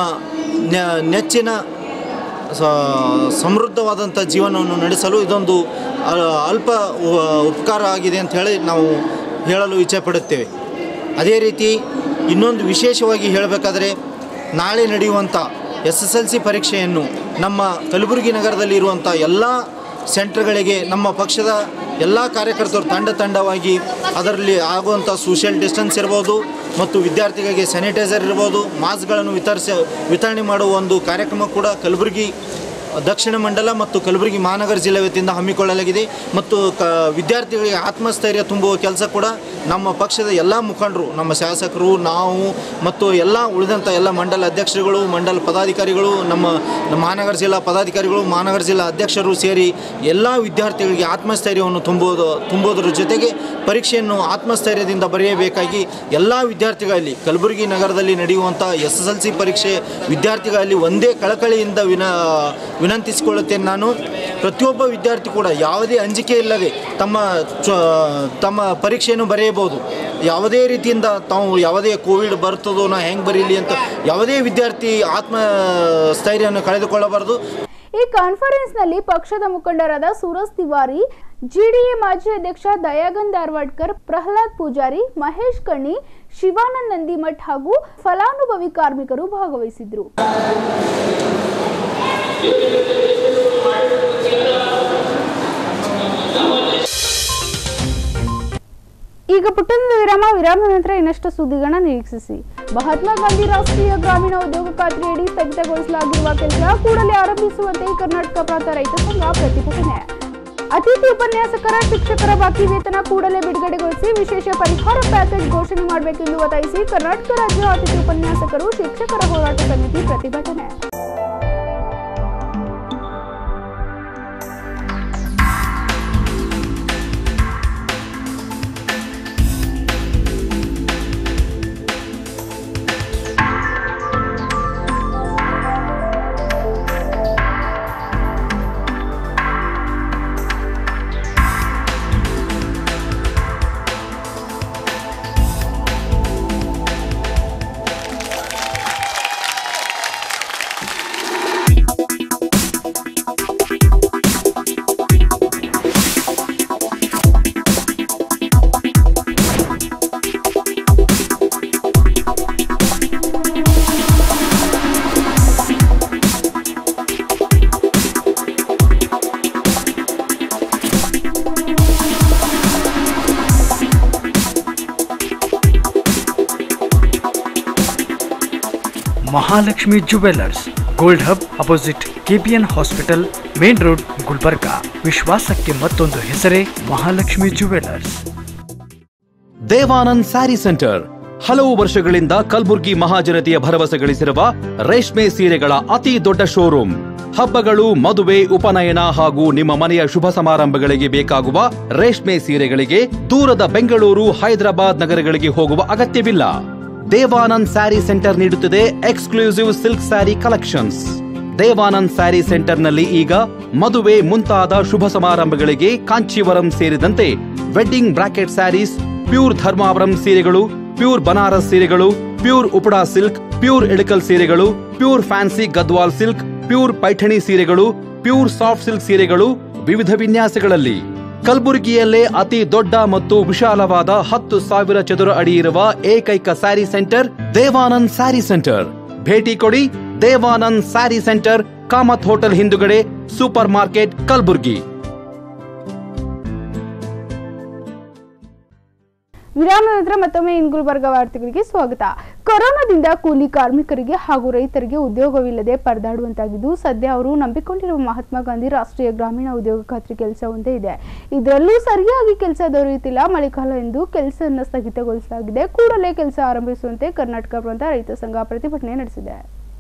ನೆ- ನೆಚ್ಚಿನ ಸ- ಸಮೃದ್ಧವಾದಂಥ ಜೀವನವನ್ನು ನಡೆಸಲು ಇದೊಂದು ಅ- ಅಲ್ಪ ಉ- ಉಪಕಾರ ಆಗಿದೆ ಅಂತ ಹೇಳಿ ನಾವು ಹೇಳಲು ಇಚ್ಛೆಪಡುತ್ತೇವೆ ಅದೇ ರೀತಿ ಇನ್ನೊಂದು ವಿಶೇಷವಾಗಿ ಹೇಳಬೇಕಾದರೆ ನಾಳೆ ನಡೆಯುವಂಥ ಎಸ್ ಎಸ್ ಎಲ್ ಸಿ ಪರೀಕ್ಷೆಯನ್ನು ನಮ್ಮ ಕಲಬುರಗಿ ನಗರದಲ್ಲಿ ಇರುವಂಥ ಎಲ್ಲ ಸೆಂಟರ್ಗಳಿಗೆ ನಮ್ಮ ಪಕ್ಷದ ಎಲ್ಲ ಕಾರ್ಯಕರ್ತರು ತಂಡ ತಂಡವಾಗಿ ಅದರಲ್ಲಿ ಆಗುವಂಥ ಸೋಷಿಯಲ್ ಡಿಸ್ಟೆನ್ಸ್ ಇರ್ಬೋದು ಮತ್ತು ವಿದ್ಯಾರ್ಥಿಗಳಿಗೆ ಸ್ಯಾನಿಟೈಸರ್ ಇರ್ಬೋದು ಮಾಸ್ಕ್ಗಳನ್ನು ವಿತರಿಸ ವಿತರಣೆ ಮಾಡುವ ಒಂದು ಕಾರ್ಯಕ್ರಮ ಕೂಡ ಕಲಬುರಗಿ ದಕ್ಷಿಣ ಮಂಡಲ ಮತ್ತು ಕಲಬುರಗಿ ಮಹಾನಗರ ಜಿಲ್ಲೆ ವತಿಯಿಂದ ಹಮ್ಮಿಕೊಳ್ಳಲಾಗಿದೆ ಮತ್ತು ಕ ವಿದ್ಯಾರ್ಥಿಗಳಿಗೆ ಆತ್ಮಸ್ಥೈರ್ಯ ತುಂಬುವ ಕೆಲಸ ಕೂಡ ನಮ್ಮ ಪಕ್ಷದ ಎಲ್ಲ ಮುಖಂಡರು ನಮ್ಮ ಶಾಸಕರು ನಾವು ಮತ್ತು ಎಲ್ಲ ಉಳಿದಂಥ ಎಲ್ಲ ಮಂಡಲ ಅಧ್ಯಕ್ಷರುಗಳು ಮಂಡಲ ಪದಾಧಿಕಾರಿಗಳು ನಮ್ಮ ನಮ್ಮ ಮಹಾನಗರ ಜಿಲ್ಲಾ ಪದಾಧಿಕಾರಿಗಳು ಮಹಾನಗರ ಜಿಲ್ಲಾ ಅಧ್ಯಕ್ಷರು ಸೇರಿ ಎಲ್ಲ ವಿದ್ಯಾರ್ಥಿಗಳಿಗೆ ಆತ್ಮಸ್ಥೈರ್ಯವನ್ನು ತುಂಬೋದು ತುಂಬೋದ್ರ ಜೊತೆಗೆ ಪರೀಕ್ಷೆಯನ್ನು ಆತ್ಮಸ್ಥೈರ್ಯದಿಂದ ಬರೆಯಬೇಕಾಗಿ ಎಲ್ಲ ವಿದ್ಯಾರ್ಥಿಗಳಲ್ಲಿ ಕಲಬುರಗಿ ನಗರದಲ್ಲಿ ನಡೆಯುವಂಥ ಎಸ್ ಎಸ್ ಎಲ್ ಸಿ ಪರೀಕ್ಷೆ ವಿದ್ಯಾರ್ಥಿಗಳಲ್ಲಿ ಒಂದೇ ಕಳಕಳಿಯಿಂದ ವಿನ ವಿನಂತಿಸಿಕೊಳ್ಳುತ್ತೇನೆ ನಾನು ಪ್ರತಿಯೊಬ್ಬ ವಿದ್ಯಾರ್ಥಿ ಕೂಡ ಯಾವುದೇ ಅಂಜಿಕೆ ಇಲ್ಲದೆ ತಮ್ಮ ಚ ತಮ್ಮ ಪರೀಕ್ಷೆಯನ್ನು ಬರೆಯಬಹುದು ಯಾವುದೇ ರೀತಿಯಿಂದ ತಾವು ಯಾವುದೇ ಕೋವಿಡ್ ಬರ್ತದೋ ನಾ ಹೆಂಗೆ ಬರೀಲಿ ಅಂತ ಯಾವುದೇ ವಿದ್ಯಾರ್ಥಿ ಆತ್ಮ ಸ್ಥೈರ್ಯವನ್ನು ಕಳೆದುಕೊಳ್ಳಬಾರದು ಈ ಕಾನ್ಫರೆನ್ಸ್ನಲ್ಲಿ ಪಕ್ಷದ ಮುಖಂಡರಾದ ಸೂರಜ್ ತಿವಾರಿ ಜಿಡಿಎ ಮಾಜಿ ಅಧ್ಯಕ್ಷ ದಯಾಗನ್ ಧಾರವಾಡ್ಕರ್ ಪ್ರಹ್ಲಾದ್ ಪೂಜಾರಿ ಮಹೇಶ್ ಕಣ್ಣಿ ಶಿವಾನಂದ್ ನಂದಿಮಠ್ ಹಾಗೂ ಫಲಾನುಭವಿ ಕಾರ್ಮಿಕರು ಭಾಗವಹಿಸಿದ್ರು ಈಗ ಪುಟ್ಟದ ವಿರಾಮ ವಿರಾಮ ನಂತರ ಇನ್ನಷ್ಟು ಸುದ್ದಿಗಳನ್ನ ನಿರೀಕ್ಷಿಸಿ ಮಹಾತ್ಮ ಗಾಂಧಿ ರಾಷ್ಟ್ರೀಯ ಗ್ರಾಮೀಣ ಉದ್ಯೋಗ ಖಾತ್ರಿಯಡಿ ಸ್ಥಗಿತಗೊಳಿಸಲಾಗಿರುವ ಕೆಲಸ ಕೂಡಲೇ ಆರಂಭಿಸುವಂತೆ ಕರ್ನಾಟಕ ಪ್ರಾಂತ ರೈತ ಸಂಘ ಪ್ರತಿಭಟನೆ ಅತಿಥಿ ಉಪನ್ಯಾಸಕರ ಶಿಕ್ಷಕರ ಬಾಕಿ ವೇತನ ಕೂಡಲೇ ಬಿಡುಗಡೆಗೊಳಿಸಿ ವಿಶೇಷ ಪರಿಹಾರ ಪ್ಯಾಕೇಜ್ ಘೋಷಣೆ ಮಾಡಬೇಕೆಂದು ಒತ್ತಾಯಿಸಿ ಕರ್ನಾಟಕ ರಾಜ್ಯ ಅತಿಥಿ ಉಪನ್ಯಾಸಕರು ಶಿಕ್ಷಕರ ಹೋರಾಟ ಸಮಿತಿ ಪ್ರತಿಭಟನೆ Mahalakshmi jewellers gold hub opposite KPN hospital main road Gulbarga ವಿಶ್ವಾಸಕ್ಕೆ ಮತ್ತೊಂದು ಹೆಸರೇ ಮಹಾಲಕ್ಷ್ಮಿ ಜುವೆಲ್ಲರ್ಸ್ ದೇವಾನಂದ್ ಸ್ಯಾರಿ ಸೆಂಟರ್ ಹಲವು ವರ್ಷಗಳಿಂದ ಕಲ್ಬುರ್ಗಿ ಮಹಾಜನತೆಯ ಭರವಸೆ ಗಳಿಸಿರುವ ರೇಷ್ಮೆ ಸೀರೆಗಳ ಅತಿ ದೊಡ್ಡ ಶೋರೂಮ್ ಹಬ್ಬಗಳು ಮದುವೆ ಉಪನಯನ ಹಾಗೂ ನಿಮ್ಮ ಮನೆಯ ಶುಭ ಸಮಾರಂಭಗಳಿಗೆ ಬೇಕಾಗುವ ರೇಷ್ಮೆ ಸೀರೆಗಳಿಗೆ ದೂರದ ಬೆಂಗಳೂರು ಹೈದರಾಬಾದ್ ನಗರಗಳಿಗೆ ಹೋಗುವ ಅಗತ್ಯವಿಲ್ಲ ದೇವಾನಂದ್ ಸ್ಯಾರಿ ಸೆಂಟರ್ ನೀಡುತ್ತಿದೆ exclusive silk sari collections Devanand sari ಸೆಂಟರ್ನಲ್ಲಿ ಈಗ ಮದುವೆ ಮುಂತಾದ ಶುಭ ಸಮಾರಂಭಗಳಿಗೆ ಕಾಂಚೀವರಂ ಸೇರಿದಂತೆ wedding brocade sarees pure Dharmavaram ಸೀರೆಗಳು ಪ್ಯೂರ್ ಬನಾರಸ್ ಸೀರೆಗಳು pure Uppada silk pure Ilkal ಸೀರೆಗಳು pure fancy Gadwal silk pure Paithani ಸೀರೆಗಳು ಪ್ಯೂರ್ ಸಾಫ್ಟ್ ಸಿಲ್ಕ್ ಸೀರೆಗಳು ವಿವಿಧ ವಿನ್ಯಾಸಗಳಲ್ಲಿ ಕಲಬುರಗಿಯಲ್ಲೇ ಅತಿ ದೊಡ್ಡ ಮತ್ತು ವಿಶಾಲವಾದ ಹತ್ತು ಸಾವಿರ ಚದುರ ಅಡಿ ಇರುವ ಏಕೈಕ ಸ್ಯಾರಿ ಸೆಂಟರ್ ದೇವಾನಂದ್ ಸ್ಯಾರಿ ಸೆಂಟರ್ ಭೇಟಿ ಕೊಡಿ ದೇವಾನಂದ್ ಸ್ಯಾರಿ ಸೆಂಟರ್ ಕಾಮತ್ ಹೋಟೆಲ್ ಹಿಂದುಗಡೆ ಸೂಪರ್ ಮಾರ್ಕೆಟ್ ಕಲಬುರ್ಗಿ ವಿರಾಮ ನಂತರ ಮತ್ತೊಮ್ಮೆ ಇನ್ ಗುಲ್ಬರ್ಗ ವಾರ್ತೆಗಳಿಗೆ ಸ್ವಾಗತ ಕೊರೋನಾದಿಂದ ಕೂಲಿ ಕಾರ್ಮಿಕರಿಗೆ ಹಾಗೂ ರೈತರಿಗೆ ಉದ್ಯೋಗವಿಲ್ಲದೆ ಪರದಾಡುವಂತಾಗಿದ್ದು ಸದ್ಯ ಅವರು ನಂಬಿಕೊಂಡಿರುವ ಮಹಾತ್ಮ ಗಾಂಧಿ ರಾಷ್ಟ್ರೀಯ ಗ್ರಾಮೀಣ ಉದ್ಯೋಗ ಖಾತ್ರಿ ಕೆಲಸ ಒಂದೇ ಇದೆ ಇದರಲ್ಲೂ ಸರಿಯಾಗಿ ಕೆಲಸ ದೊರೆಯುತ್ತಿಲ್ಲ ಮಳೆಗಾಲ ಎಂದು ಕೆಲಸವನ್ನು ಸ್ಥಗಿತಗೊಳಿಸಲಾಗಿದೆ ಕೂಡಲೇ ಕೆಲಸ ಆರಂಭಿಸುವಂತೆ ಕರ್ನಾಟಕ ಪ್ರಾಂತ ರೈತ ಸಂಘ ಪ್ರತಿಭಟನೆ ನಡೆಸಿದೆ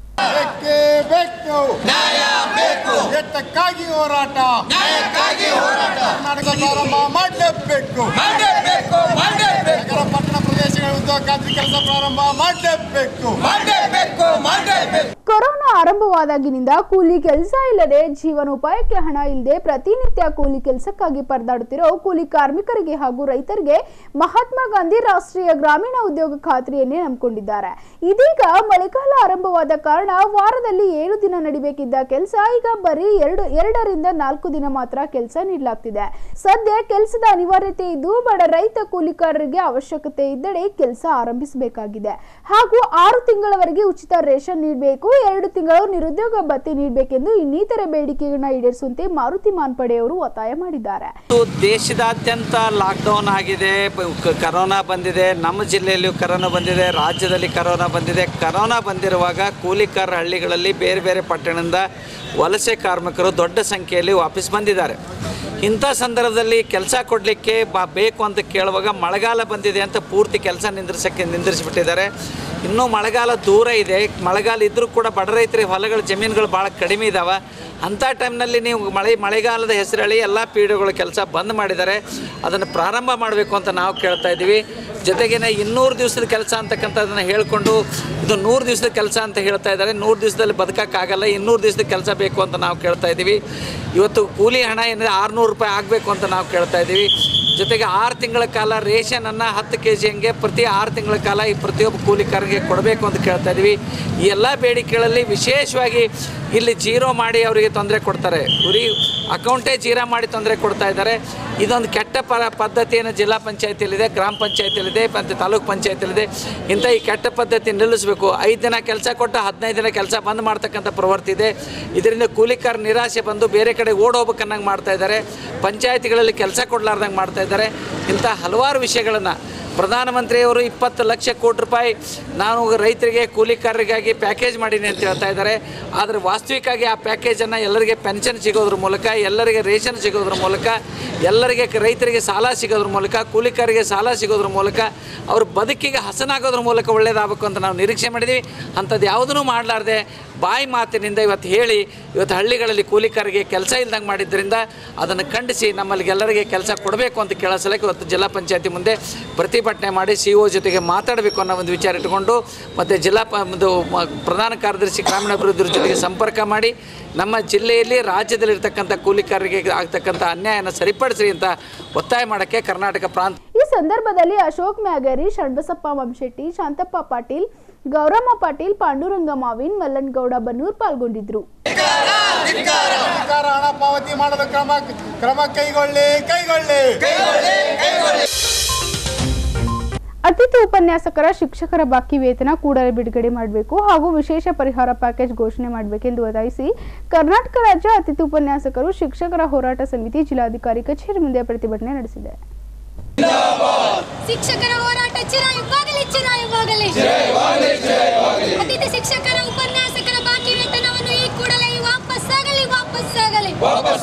ಬೇಕೇ ಬೇಕು ನ್ಯಾಯ ಬೇಕು ಎತ್ತಕ್ಕಾಗಿ ಹೋರಾಟ ನ್ಯಾಯಕ್ಕಾಗಿ ಹೋರಾಟ ಕರ್ನಾಟಕ ಪ್ರಾರಂಭ ಮಾಡಲೇಬೇಕು ಮಾಡಲೇಬೇಕು ಮಾಡಲೇಬೇಕು ನಗರ ಪಟ್ಟಣ ಪ್ರದೇಶಗಳ ಉದ್ಯೋಗ ಖಾತ್ರಿ ಕೆಲಸ ಪ್ರಾರಂಭ ಮಾಡಲೇಬೇಕು ಮಾಡಲೇಬೇಕು ಮಾಡಲೇಬೇಕು ಕೊರೋನಾ ಆರಂಭವಾದಾಗಿನಿಂದ ಕೂಲಿ ಕೆಲಸ ಇಲ್ಲದೆ ಜೀವನೋಪಾಯಕ್ಕೆ ಹಣ ಇಲ್ಲದೆ ಪ್ರತಿನಿತ್ಯ ಕೂಲಿ ಕೆಲಸಕ್ಕಾಗಿ ಪರದಾಡುತ್ತಿರೋ ಕೂಲಿ ಕಾರ್ಮಿಕರಿಗೆ ಹಾಗೂ ರೈತರಿಗೆ ಮಹಾತ್ಮ ಗಾಂಧಿ ರಾಷ್ಟ್ರೀಯ ಗ್ರಾಮೀಣ ಉದ್ಯೋಗ ಖಾತ್ರಿಯನ್ನೇ ನಂಬಿಕೊಂಡಿದ್ದಾರೆ ಇದೀಗ ಮಳೆಗಾಲ ಆರಂಭವಾದ ಕಾರಣ ವಾರದಲ್ಲಿ ಏಳು ದಿನ ನಡಿಬೇಕಿದ್ದ ಕೆಲಸ ಈಗ ಬರೀ ಎರಡು ಎರಡರಿಂದ ನಾಲ್ಕು ದಿನ ಮಾತ್ರ ಕೆಲಸ ನೀಡಲಾಗ್ತಿದೆ ಸದ್ಯ ಕೆಲಸದ ಅನಿವಾರ್ಯತೆ ಇದ್ದು ಬಡ ರೈತ ಕೂಲಿಕಾರರಿಗೆ ಅವಶ್ಯಕತೆ ಇದ್ದರೆ ಕೆಲಸ ಆರಂಭಿಸಬೇಕಾಗಿದೆ ಹಾಗೂ ಆರು ತಿಂಗಳವರೆಗೆ ಉಚಿತ ರೇಷನ್ ನೀಡಬೇಕು ಎರಡು ತಿಂಗಳು ನಿರುದ್ಯೋಗ ಭತ್ಯೆ ನೀಡಬೇಕೆಂದು ಇನ್ನಿತರೆ ಬೇಡಿಕೆಗಳನ್ನ ಈಡೇರಿಸುವಂತೆ ಮಾರುತಿ ಮಾನ್ಪಡೆ ಅವರು ಒತ್ತಾಯ ಮಾಡಿದ್ದಾರೆ ಇವತ್ತು ದೇಶದಾದ್ಯಂತ ಲಾಕ್ಡೌನ್ ಆಗಿದೆ ಬ- ಕ- ಕರೋನಾ ಬಂದಿದೆ ನಮ್ಮ ಜಿಲ್ಲೆಯಲ್ಲಿಯೂ ಕರೋನಾ ಬಂದಿದೆ ರಾಜ್ಯದಲ್ಲಿ ಕರೋನಾ ಬಂದಿದೆ ಕರೋನಾ ಬಂದಿರುವಾಗ ಕೂಲಿಕಾರ ಹಳ್ಳಿಗಳಲ್ಲಿ ಬೇರೆ ಬೇರೆ ಪಟ್ಟಣದಿಂದ ವಲಸೆ ಕಾರ್ಮಿಕರು ದೊಡ್ಡ ಸಂಖ್ಯೆಯಲ್ಲಿ ವಾಪಸ್ ಬಂದಿದ್ದಾರೆ ಇಂಥ ಸಂದರ್ಭದಲ್ಲಿ ಕೆಲಸ ಕೊಡಲಿಕ್ಕೆ ಬಾ ಬೇಕು ಅಂತ ಕೇಳುವಾಗ ಮಳೆಗಾಲ ಬಂದಿದೆ ಅಂತ ಪೂರ್ತಿ ಕೆಲಸ ನಿಂದ್ರಿಸೋಕ್ಕೆ ನಿಂದ್ರಿಸಿಬಿಟ್ಟಿದ್ದಾರೆ ಇನ್ನೂ ಮಳೆಗಾಲ ದೂರ ಇದೆ ಮಳೆಗಾಲ ಇದ್ದರೂ ಕೂಡ ಬಡ ರೈತರಿಗೆ ಹೊಲಗಳ ಜಮೀನುಗಳು ಭಾಳ ಕಡಿಮೆ ಇದ್ದಾವೆ ಅಂಥ ಟೈಮ್ನಲ್ಲಿ ನೀವು ಮಳೆ ಮಳೆಗಾಲದ ಹೆಸರಳಿ ಎಲ್ಲ ಪೀಡೆಗಳು ಕೆಲಸ ಬಂದ್ ಮಾಡಿದ್ದಾರೆ ಅದನ್ನು ಪ್ರಾರಂಭ ಮಾಡಬೇಕು ಅಂತ ನಾವು ಕೇಳ್ತಾ ಇದ್ದೀವಿ ಜೊತೆಗೇನೆ ಇನ್ನೂರು ದಿವಸದ ಕೆಲಸ ಅಂತಕ್ಕಂಥದ್ದನ್ನು ಹೇಳಿಕೊಂಡು ಇದು ನೂರು ದಿವಸದ ಕೆಲಸ ಅಂತ ಹೇಳ್ತಾ ಇದ್ದಾರೆ ನೂರು ದಿವಸದಲ್ಲಿ ಬದುಕೋಕ್ಕಾಗಲ್ಲ ಇನ್ನೂರು ದಿವಸದ ಕೆಲಸ ಬೇಕು ಅಂತ ನಾವು ಕೇಳ್ತಾ ಇದ್ದೀವಿ ಇವತ್ತು ಕೂಲಿ ಹಣ ಏನಿದೆ ಆರುನೂರು ರೂಪಾಯಿ ಆಗಬೇಕು ಅಂತ ನಾವು ಕೇಳ್ತಾ ಇದ್ದೀವಿ ಜೊತೆಗೆ ಆರು ತಿಂಗಳ ಕಾಲ ರೇಷನನ್ನು ಹತ್ತು ಕೆ ಜಿ ಹಂಗೆ ಪ್ರತಿ ಆರು ತಿಂಗಳ ಕಾಲ ಈ ಪ್ರತಿಯೊಬ್ಬ ಕೂಲಿಕಾರರಿಗೆ ಕೊಡಬೇಕು ಅಂತ ಕೇಳ್ತಾ ಇದ್ದೀವಿ ಈ ಎಲ್ಲ ಬೇಡಿಕೆಗಳಲ್ಲಿ ವಿಶೇಷವಾಗಿ ಇಲ್ಲಿ ಜೀರೋ ಮಾಡಿ ಅವರಿಗೆ ತೊಂದರೆ ಕೊಡ್ತಾರೆ ಬರೀ ಅಕೌಂಟೇ ಜೀರೋ ಮಾಡಿ ತೊಂದರೆ ಕೊಡ್ತಾ ಇದ್ದಾರೆ ಇದೊಂದು ಕೆಟ್ಟ ಪರ ಪದ್ಧತಿಯನ್ನು ಜಿಲ್ಲಾ ಪಂಚಾಯತಿಯಲ್ಲಿದೆ ಗ್ರಾಮ ಪಂಚಾಯತಿಯಲ್ಲಿದೆ ಮತ್ತು ತಾಲೂಕು ಪಂಚಾಯತಿಯಲ್ಲಿದೆ ಇಂಥ ಈ ಕೆಟ್ಟ ಪದ್ಧತಿ ನಿಲ್ಲಿಸಬೇಕು ಐದು ದಿನ ಕೆಲಸ ಕೊಟ್ಟು ಹದಿನೈದು ದಿನ ಕೆಲಸ ಬಂದ್ ಮಾಡ್ತಕ್ಕಂಥ ಪ್ರವೃತ್ತಿ ಇದೆ ಇದರಿಂದ ಕೂಲಿಕಾರ ನಿರಾಶೆ ಬಂದು ಬೇರೆ ಕಡೆ ಓಡ್ ಹೋಗ್ಬೇಕನ್ನಂಗೆ ಮಾಡ್ತಾ ಇದ್ದಾರೆ ಪಂಚಾಯತಿಗಳಲ್ಲಿ ಕೆಲಸ ಕೊಡಲಾರ್ದಂಗೆ ಮಾಡ್ತಾ ಇದ್ದಾರೆ ಇಂಥ ಹಲವಾರು ವಿಷಯಗಳನ್ನು ಪ್ರಧಾನಮಂತ್ರಿಯವರು ಇಪ್ಪತ್ತು ಲಕ್ಷ ಕೋಟಿ ರೂಪಾಯಿ ನಾನು ರೈತರಿಗೆ ಕೂಲಿಕಾರರಿಗಾಗಿ ಪ್ಯಾಕೇಜ್ ಮಾಡೀನಿ ಅಂತ ಹೇಳ್ತಾ ಇದ್ದಾರೆ ಆದರೆ ವಾಸ್ತವಿಕವಾಗಿ ಆ ಪ್ಯಾಕೇಜನ್ನು ಎಲ್ಲರಿಗೆ ಪೆನ್ಷನ್ ಸಿಗೋದ್ರ ಮೂಲಕ ಎಲ್ಲರಿಗೆ ರೇಷನ್ ಸಿಗೋದ್ರ ಮೂಲಕ ಎಲ್ಲರಿಗೆ ಕ- ರೈತರಿಗೆ ಸಾಲ ಸಿಗೋದ್ರ ಮೂಲಕ ಕೂಲಿಕಾರರಿಗೆ ಸಾಲ ಸಿಗೋದ್ರ ಮೂಲಕ ಅವ್ರ ಬದುಕಿಗೆ ಹಸನಾಗೋದ್ರ ಮೂಲಕ ಒಳ್ಳೇದಾಗಬೇಕು ಅಂತ ನಾವು ನಿರೀಕ್ಷೆ ಮಾಡಿದ್ದೀವಿ ಅಂಥದ್ದು ಯಾವುದೂ ಮಾಡಲಾರ್ದೆ ಬಾಯಿ ಮಾತಿನಿಂದ ಇವತ್ತು ಹೇಳಿ ಇವತ್ತು ಹಳ್ಳಿಗಳಲ್ಲಿ ಕೂಲಿಕಾರರಿಗೆ ಕೆಲಸ ಇಲ್ದಂಗೆ ಮಾಡಿದ್ದರಿಂದ ಅದನ್ನು ಖಂಡಿಸಿ ನಮ್ಮಲ್ಲಿ ಎಲ್ಲರಿಗೆ ಕೆಲಸ ಕೊಡಬೇಕು ಅಂತ ಕೇಳೋ ಸಲಕ್ಕೆ ಇವತ್ತು ಜಿಲ್ಲಾ ಪಂಚಾಯತಿ ಮುಂದೆ ಪ್ರತಿಭಟನೆ ಮಾಡಿ ಸಿ ಒ ಜೊತೆಗೆ ಮಾತಾಡಬೇಕು ಅನ್ನೋ ಒಂದು ವಿಚಾರ ಇಟ್ಟುಕೊಂಡು ಮತ್ತು ಜಿಲ್ಲಾ ಪ ಒಂದು ಮ- ಪ್ರಧಾನ ಕಾರ್ಯದರ್ಶಿ ಗ್ರಾಮೀಣಾಭಿವೃದ್ಧಿ ಜೊತೆಗೆ ಸಂಪರ್ಕ ಮಾಡಿ ನಮ್ಮ ಜಿಲ್ಲೆಯಲ್ಲಿ ರಾಜ್ಯದಲ್ಲಿರ್ತಕ್ಕಂಥ ಕೂಲಿಕಾರರಿಗೆ ಆಗ್ತಕ್ಕಂಥ ಅನ್ಯಾಯನ ಸರಿಪಡಿಸಿ ಅಂತ ಒತ್ತಾಯ ಮಾಡೋಕ್ಕೆ ಕರ್ನಾಟಕ ಪ್ರಾಂತ ಈ ಸಂದರ್ಭದಲ್ಲಿ ಅಶೋಕ್ ಮ್ಯಾಗರಿ ಷಣ್ಬಸಪ್ಪ ವಂಶೆಟ್ಟಿ ಶಾಂತಪ್ಪ ಪಾಟೀಲ್ ಗೌರಮ್ಮ ಪಾಟೀಲ್ ಪಾಂಡುರಂಗ ಮಾವಿನ್ ಮಲ್ಲನ್ಗೌಡ ಬನ್ನೂರ್ ಪಾಲ್ಗೊಂಡಿದ್ರು ಸರ್ಕಾರ ಹಣ ಪಾವತಿ ಮಾಡಲು ಕ್ರಮ ಕ್ರಮ ಕೈಗೊಳ್ಳಿ ಕೈಗೊಳ್ಳಿ ಅತಿಥಿ ಉಪನ್ಯಾಸಕರ ಶಿಕ್ಷಕರ ಬಾಕಿ ವೇತನ ಕೂಡಲೇ ಬಿಡುಗಡೆ ಮಾಡಬೇಕು ಹಾಗೂ ವಿಶೇಷ ಪರಿಹಾರ ಪ್ಯಾಕೇಜ್ ಘೋಷಣೆ ಮಾಡಬೇಕೆಂದು ಒತ್ತಾಯಿಸಿ ಕರ್ನಾಟಕ ರಾಜ್ಯ ಅತಿಥಿ ಉಪನ್ಯಾಸಕರು ಶಿಕ್ಷಕರ ಹೋರಾಟ ಸಮಿತಿ ಜಿಲ್ಲಾಧಿಕಾರಿ ಕಚೇರಿ ಮುಂದೆ ಪ್ರತಿಭಟನೆ ನಡೆಸಿದೆ ಶಿಕ್ಷಕರ ಹೋರಾಟ ಚಿರಾಯುವಾಗಲಿ ಚಿರಾಯುವಾಗಲಿ ಅತಿಥಿ ಶಿಕ್ಷಕರ ಉಪನ್ಯಾಸಕರ ಬಾಕಿ ವೇತನವನ್ನು ಈ ಕೂಡಲೇ ವಾಪಸ್ಸಾಗಲಿ ವಾಪಸ್ಸಾಗಲಿ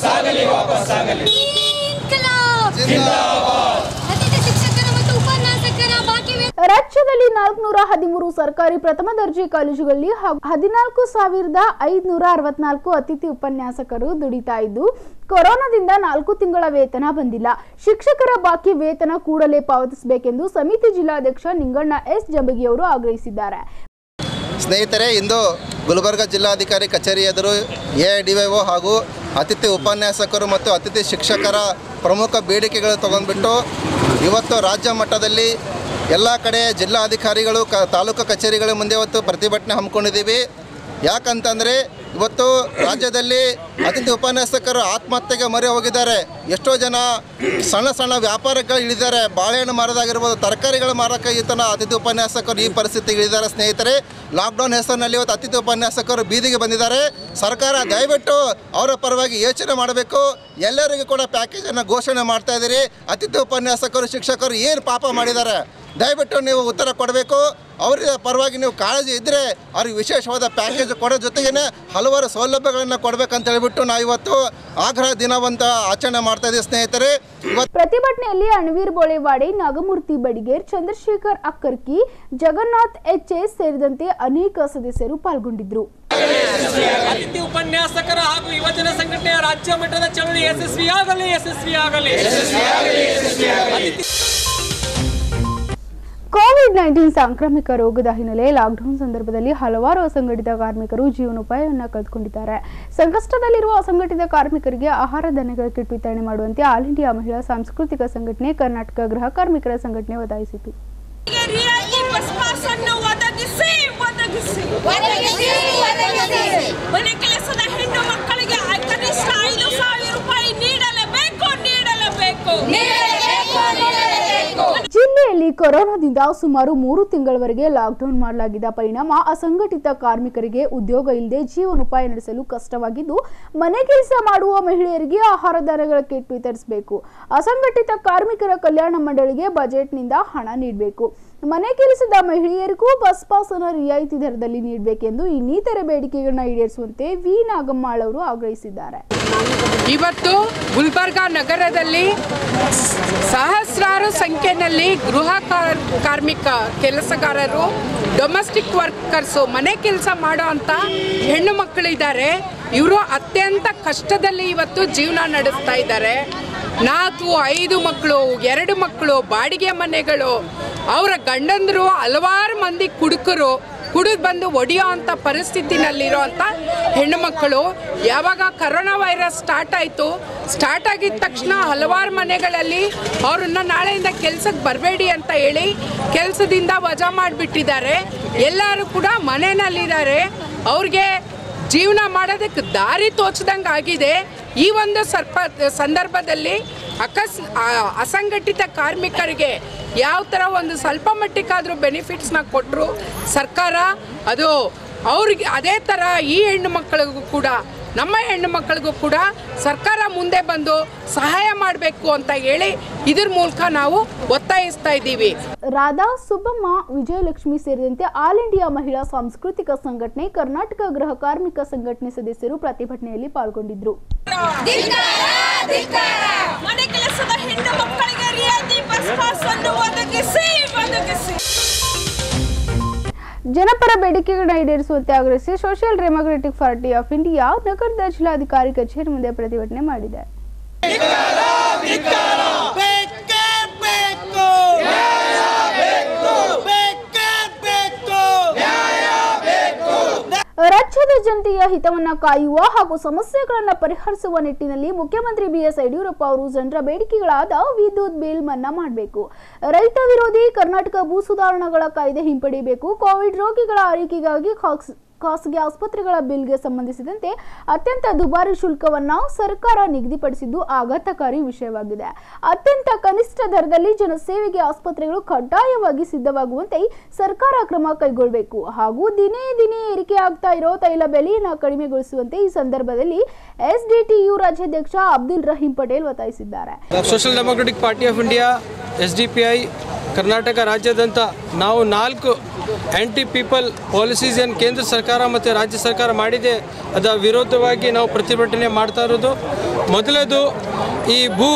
ಇನ್ಕಲಾಬ್ ಅತಿಥಿ ಶಿಕ್ಷಕರ ಮತ್ತು ಉಪನ್ಯಾಸಕರ ಬಾಕಿ ವೇತನ ರಾಜ್ಯದಲ್ಲಿ ನಾಲ್ಕುನೂರ ಹದಿಮೂರು ಸರ್ಕಾರಿ ಪ್ರಥಮ ದರ್ಜೆ ಕಾಲೇಜುಗಳಲ್ಲಿ ಹಾಗೂ ಹದಿನಾಲ್ಕು ಸಾವಿರದ ಐದುನೂರ ಅರವತ್ನಾಲ್ಕು ಅತಿಥಿ ಉಪನ್ಯಾಸಕರು ದುಡಿತಾ ಇದ್ದು ಕೊರೋನಾದಿಂದ ನಾಲ್ಕು ತಿಂಗಳ ವೇತನ ಬಂದಿಲ್ಲ ಶಿಕ್ಷಕರ ಬಾಕಿ ವೇತನ ಕೂಡಲೇ ಪಾವತಿಸಬೇಕೆಂದು ಸಮಿತಿ ಜಿಲ್ಲಾಧ್ಯಕ್ಷ ನಿಂಗಣ್ಣ ಎಸ್ ಜಂಬಗಿಯವರು ಆಗ್ರಹಿಸಿದ್ದಾರೆ ಸ್ನೇಹಿತರೆ ಇಂದು ಗುಲ್ಬರ್ಗ ಜಿಲ್ಲಾಧಿಕಾರಿ ಕಚೇರಿ ಎದುರು ಎ ಡಿ ವೈ ಒ ಹಾಗೂ ಅತಿಥಿ ಉಪನ್ಯಾಸಕರು ಮತ್ತು ಅತಿಥಿ ಶಿಕ್ಷಕರ ಪ್ರಮುಖ ಬೇಡಿಕೆಗಳು ತಗೊಂಡ್ಬಿಟ್ಟು ಇವತ್ತು ರಾಜ್ಯ ಮಟ್ಟದಲ್ಲಿ ಎಲ್ಲ ಕಡೆ ಜಿಲ್ಲಾಧಿಕಾರಿಗಳು ಕ ತಾಲೂಕು ಕಚೇರಿಗಳ ಮುಂದೆ ಇವತ್ತು ಪ್ರತಿಭಟನೆ ಹಮ್ಮಿಕೊಂಡಿದ್ದೀವಿ ಯಾಕಂತಂದರೆ ಇವತ್ತು ರಾಜ್ಯದಲ್ಲಿ ಅತಿಥಿ ಉಪನ್ಯಾಸಕರು ಆತ್ಮಹತ್ಯೆಗೆ ಮೊರೆ ಹೋಗಿದ್ದಾರೆ ಎಷ್ಟೋ ಜನ ಸಣ್ಣ ಸಣ್ಣ ವ್ಯಾಪಾರಗಳು ಇಳಿದ್ದಾರೆ ಬಾಳೆಹಣ್ಣು ಮಾರೋದಾಗಿರ್ಬೋದು ತರಕಾರಿಗಳು ಮಾರೋಕ್ಕೆ ಈತನ ಅತಿಥಿ ಉಪನ್ಯಾಸಕರು ಈ ಪರಿಸ್ಥಿತಿಗೆ ಇಳಿದ್ದಾರೆ ಸ್ನೇಹಿತರೆ ಲಾಕ್ಡೌನ್ ಹೆಸರಿನಲ್ಲಿ ಇವತ್ತು ಅತಿಥಿ ಉಪನ್ಯಾಸಕರು ಬೀದಿಗೆ ಬಂದಿದ್ದಾರೆ ಸರ್ಕಾರ ದಯವಿಟ್ಟು ಅವರ ಪರವಾಗಿ ಯೋಚನೆ ಮಾಡಬೇಕು ಎಲ್ಲರಿಗೂ ಕೂಡ ಪ್ಯಾಕೇಜನ್ನು ಘೋಷಣೆ ಮಾಡ್ತಾ ಇದ್ದೀರಿ ಅತಿಥಿ ಉಪನ್ಯಾಸಕರು ಶಿಕ್ಷಕರು ಏನು ಪಾಪ ಮಾಡಿದ್ದಾರೆ ದಯವಿಟ್ಟು ನೀವು ಉತ್ತರ ಕೊಡಬೇಕು ಅವರ ಪರವಾಗಿ ನೀವು ಕಾಳಜಿ ಇದ್ದರೆ ಅವ್ರಿಗೆ ವಿಶೇಷವಾದ ಪ್ಯಾಕೇಜ್ ಕೊಡೋ ಜೊತೆಗೇ ಹಲವಾರು ಸೌಲಭ್ಯಗಳನ್ನು ಕೊಡಬೇಕಂತ ಹೇಳಿಬಿಟ್ಟು ನಾವು ಇವತ್ತು ಆಗ್ರಹ ದಿನವಂತ ಆಚರಣೆ ಮಾಡ್ತಾ ಇದ್ದೀವಿ ಸ್ನೇಹಿತರೆ ಇವತ್ತು ಪ್ರತಿಭಟನೆಯಲ್ಲಿ ಅಣವೀರ್ ಬೋಳೆವಾಡೆ ನಾಗಮೂರ್ತಿ ಬಡಿಗೇರ್ ಚಂದ್ರಶೇಖರ್ ಅಕ್ಕರ್ಕಿ ಜಗನ್ನಾಥ್ ಎಚ್ ಎಸ್ ಸೇರಿದಂತೆ ಅನೇಕ ಸದಸ್ಯರು ಪಾಲ್ಗೊಂಡಿದ್ರು ಅತಿಥಿ ಉಪನ್ಯಾಸಕರ ಹಾಗೂ ಯುವಜನ ಸಂಘಟನೆಯ ರಾಜ್ಯ ಮಟ್ಟದ ಚಳವಳಿ ಯಶಸ್ವಿಯಾಗಲಿ ಯಶಸ್ವಿಯಾಗಲಿ ಕೋವಿಡ್ ನೈನ್ಟೀನ್ ಸಾಂಕ್ರಾಮಿಕ ರೋಗದ ಹಿನ್ನೆಲೆ ಲಾಕ್ಡೌನ್ ಸಂದರ್ಭದಲ್ಲಿ ಹಲವಾರು ಅಸಂಘಟಿತ ಕಾರ್ಮಿಕರು ಜೀವನೋಪಾಯವನ್ನು ಕಳೆದುಕೊಂಡಿದ್ದಾರೆ ಸಂಕಷ್ಟದಲ್ಲಿರುವ ಅಸಂಘಟಿತ ಕಾರ್ಮಿಕರಿಗೆ ಆಹಾರ ಧಾನ್ಯಗಳ ಕಿಟ್ ವಿತರಣೆ ಮಾಡುವಂತೆ ಆಲ್ ಇಂಡಿಯಾ ಮಹಿಳಾ ಸಾಂಸ್ಕೃತಿಕ ಸಂಘಟನೆ ಕರ್ನಾಟಕ ಗೃಹ ಕಾರ್ಮಿಕರ ಸಂಘಟನೆ ಒತ್ತಾಯಿಸಿತು ರಿಯಾಯಿತಿ ಬಸ್ ಪಾಸ್ ಅನ್ನು ಒದಗಿಸಿ ಒದಗಿಸಿ ಒದಗಿಸಿ, ಒದಗಿಸಿ. ಮನೆ ಕೆಲಸದ ಹೆಣ್ಣು ಮಕ್ಕಳಿಗೆ ಕನಿಷ್ಠ ಐದು ಸಾವಿರ ರೂಪಾಯಿ ನೀಡಲೇಬೇಕು ನೀಡಲೇಬೇಕು ನೀಡಲೇಬೇಕು, ನೀಡಲೇಬೇಕು. ಜಿಲ್ಲೆಯಲ್ಲಿ ಕೊರೋನಾದಿಂದ ಸುಮಾರು ಮೂರು ತಿಂಗಳವರೆಗೆ ಲಾಕ್ಡೌನ್ ಮಾಡಲಾಗಿದ್ದ ಪರಿಣಾಮ ಅಸಂಘಟಿತ ಕಾರ್ಮಿಕರಿಗೆ ಉದ್ಯೋಗ ಇಲ್ಲದೆ ಜೀವನೋಪಾಯ ನಡೆಸಲು ಕಷ್ಟವಾಗಿದ್ದು ಮನೆ ಕೆಲಸ ಮಾಡುವ ಮಹಿಳೆಯರಿಗೆ ಆಹಾರ ಧಾನ್ಯಗಳ ಕಿಟ್ ವಿತರಿಸಬೇಕು ಅಸಂಘಟಿತ ಕಾರ್ಮಿಕರ ಕಲ್ಯಾಣ ಮಂಡಳಿಗೆ ಬಜೆಟ್ನಿಂದ ಹಣ ನೀಡಬೇಕು ಮನೆ ಕೆಲಸದ ಮಹಿಳೆಯರಿಗೂ ಬಸ್ ಪಾಸ್ ಅನ್ನು ರಿಯಾಯಿತಿ ದರದಲ್ಲಿ ನೀಡಬೇಕೆಂದು ಇನ್ನಿತರ ಬೇಡಿಕೆಗಳನ್ನ ಈಡೇರಿಸುವಂತೆ ವಿ ನಾಗಮ್ಮಾಳ್ ಅವರು ಆಗ್ರಹಿಸಿದ್ದಾರೆ ಇವತ್ತು ಗುಲ್ಬರ್ಗಾ ನಗರದಲ್ಲಿ ಸಹಸ್ರಾರು ಸಂಖ್ಯೆಯಲ್ಲಿ ಗೃಹ ಕಾರ್- ಕಾರ್ಮಿಕ ಕೆಲಸಗಾರರು ಡೊಮೆಸ್ಟಿಕ್ ವರ್ಕರ್ಸು ಮನೆ ಕೆಲಸ ಮಾಡೋ ಅಂಥ ಹೆಣ್ಣು ಮಕ್ಕಳಿದ್ದಾರೆ ಇವರು ಅತ್ಯಂತ ಕಷ್ಟದಲ್ಲಿ ಇವತ್ತು ಜೀವನ ನಡೆಸ್ತಾ ಇದ್ದಾರೆ ನಾಲ್ಕು ಐದು ಮಕ್ಕಳು ಎರಡು ಮಕ್ಕಳು ಬಾಡಿಗೆ ಮನೆಗಳು ಅವರ ಗಂಡಂದರು ಹಲವಾರು ಮಂದಿ ಕುಡುಕರು ಕುಡಿದು ಬಂದು ಒಡೆಯೋ ಅಂಥ ಪರಿಸ್ಥಿತಿನಲ್ಲಿರೋ ಅಂಥ ಹೆಣ್ಣು ಮಕ್ಕಳು ಯಾವಾಗ ಕರೋನಾ ವೈರಸ್ ಸ್ಟಾರ್ಟ್ ಆಯಿತು ಸ್ಟಾರ್ಟ್ ಆಗಿದ ತಕ್ಷಣ ಹಲವಾರು ಮನೆಗಳಲ್ಲಿ ಅವ್ರನ್ನ ನಾಳೆಯಿಂದ ಕೆಲ್ಸಕ್ಕೆ ಬರಬೇಡಿ ಅಂತ ಹೇಳಿ ಕೆಲಸದಿಂದ ವಜಾ ಮಾಡಿಬಿಟ್ಟಿದ್ದಾರೆ ಎಲ್ಲರೂ ಕೂಡ ಮನೆಯಲ್ಲಿದ್ದಾರೆ ಅವ್ರಿಗೆ ಜೀವನ ಮಾಡೋದಕ್ಕೆ ದಾರಿ ತೋಚದಂಗೆ ಆಗಿದೆ ಈ ಒಂದು ಸರ್ಪ ಸಂದರ್ಭದಲ್ಲಿ ಅಕಸ್ ಆ, ಅಸಂಘಟಿತ ಕಾರ್ಮಿಕರಿಗೆ ಯಾವ ಥರ ಒಂದು ಸ್ವಲ್ಪ ಮಟ್ಟಿಗಾದರೂ ಬೆನಿಫಿಟ್ಸ್ನ ಕೊಟ್ಟರು ಸರ್ಕಾರ ಅದು ಅವ್ರಿಗೆ ಅದೇ ಥರ ಈ ಹೆಣ್ಣು ಮಕ್ಕಳಿಗೂ ಕೂಡ ನಮ್ಮ ಹೆಣ್ಣು ಮಕ್ಕಳಿಗೂ ಕೂಡ ಸರ್ಕಾರ ಮುಂದೆ ಬಂದು ಸಹಾಯ ಮಾಡಬೇಕು ಅಂತ ಹೇಳಿ ಇದ್ರ ಮೂಲಕ ನಾವು ಒತ್ತಾಯಿಸ್ತಾ ಇದ್ದೀವಿ ರಾಧಾ ಸುಬ್ಬಮ್ಮ ವಿಜಯಲಕ್ಷ್ಮಿ ಸೇರಿದಂತೆ ಆಲ್ ಇಂಡಿಯಾ ಮಹಿಳಾ ಸಾಂಸ್ಕೃತಿಕ ಸಂಘಟನೆ ಕರ್ನಾಟಕ ಗೃಹ ಕಾರ್ಮಿಕ ಸಂಘಟನೆ ಸದಸ್ಯರು ಪ್ರತಿಭಟನೆಯಲ್ಲಿ ಪಾಲ್ಗೊಂಡಿದ್ರು ಮನೆ ಕೆಲಸದ ಹೆಣ್ಣು ಮಕ್ಕಳಿಗೆ ರಿಯಾಯಿತಿ ಬಸ್ ಪಾಸ್ ಅನ್ನು ಒದಗಿಸಿ ಒದಗಿಸಿ ಜನಪರ ಬೇಡಿಕೆಗಳನ್ನ ಈಡೇರಿಸುವಂತೆ ಆಗ್ರಹಿಸಿ social democratic party of India ನಗರದ ಜಿಲ್ಲಾಧಿಕಾರಿ ಕಚೇರಿ ಮುಂದೆ ಪ್ರತಿಭಟನೆ ಮಾಡಿದೆ ರಾಜ್ಯದ ಜನತೆಯ ಹಿತವನ್ನ ಕಾಯುವ ಹಾಗೂ ಸಮಸ್ಯೆಗಳನ್ನ ಪರಿಹರಿಸುವ ನಿಟ್ಟಿನಲ್ಲಿ ಮುಖ್ಯಮಂತ್ರಿ ಬಿಎಸ್ ಯಡಿಯೂರಪ್ಪ ಅವರು ಜನರ ಬೇಡಿಕೆಗಳಾದ ವಿದ್ಯುತ್ ಬಿಲ್ ಮನ್ನಾ ಮಾಡಬೇಕು ರೈತ ವಿರೋಧಿ ಕರ್ನಾಟಕ ಭೂ ಸುಧಾರಣೆಗಳ ಕಾಯ್ದೆ ಹಿಂಪಡೆಯಬೇಕು ಕೋವಿಡ್ ರೋಗಿಗಳ ಆರೈಕೆಗಾಗಿ ಖಾಸ್- ಖಾಸಗಿ ಆಸ್ಪತ್ರೆಗಳ ಬಿಲ್ಗೆ ಸಂಬಂಧಿಸಿದಂತೆ ಅತ್ಯಂತ ದುಬಾರಿ ಶುಲ್ಕವನ್ನ ಸರ್ಕಾರ ನಿಗದಿಪಡಿಸಿದ್ದು ಆಘಾತಕಾರಿ ವಿಷಯವಾಗಿದೆ ಅತ್ಯಂತ ಕನಿಷ್ಠ ದರದಲ್ಲಿ ಜನಸೇವೆಗೆ ಆಸ್ಪತ್ರೆಗಳು ಕಡ್ಡಾಯವಾಗಿ ಸಿದ್ಧವಾಗುವಂತೆ ಸರ್ಕಾರ ಕ್ರಮ ಕೈಗೊಳ್ಳಬೇಕು ಹಾಗೂ ದಿನೇ ದಿನೇ ಏರಿಕೆ ಆಗ್ತಾ ಇರೋ ತೈಲ ಬೆಲೆಯನ್ನು ಕಡಿಮೆಗೊಳಿಸುವಂತೆ ಈ ಸಂದರ್ಭದಲ್ಲಿ ಎಸ್ಡಿಟಿಯು ರಾಜ್ಯಾಧ್ಯಕ್ಷ ಅಬ್ದುಲ್ ರಹೀಂ ಪಟೇಲ್ ಒತ್ತಾಯಿಸಿದ್ದಾರೆ social democratic party of India S D P I Karnataka ರಾಜ್ಯಾದ್ಯಂತ ನಾವು ನಾಲ್ಕು ಆ್ಯಂಟಿ ಪೀಪಲ್ ಪಾಲಿಸೀಸ್ ಏನು ಕೇಂದ್ರ ಸರ್ಕಾರ ಮತ್ತು ರಾಜ್ಯ ಸರ್ಕಾರ ಮಾಡಿದೆ ಅದರ ವಿರೋಧವಾಗಿ ನಾವು ಪ್ರತಿಭಟನೆ ಮಾಡ್ತಾ ಇರೋದು ಮೊದಲದು ಈ ಭೂ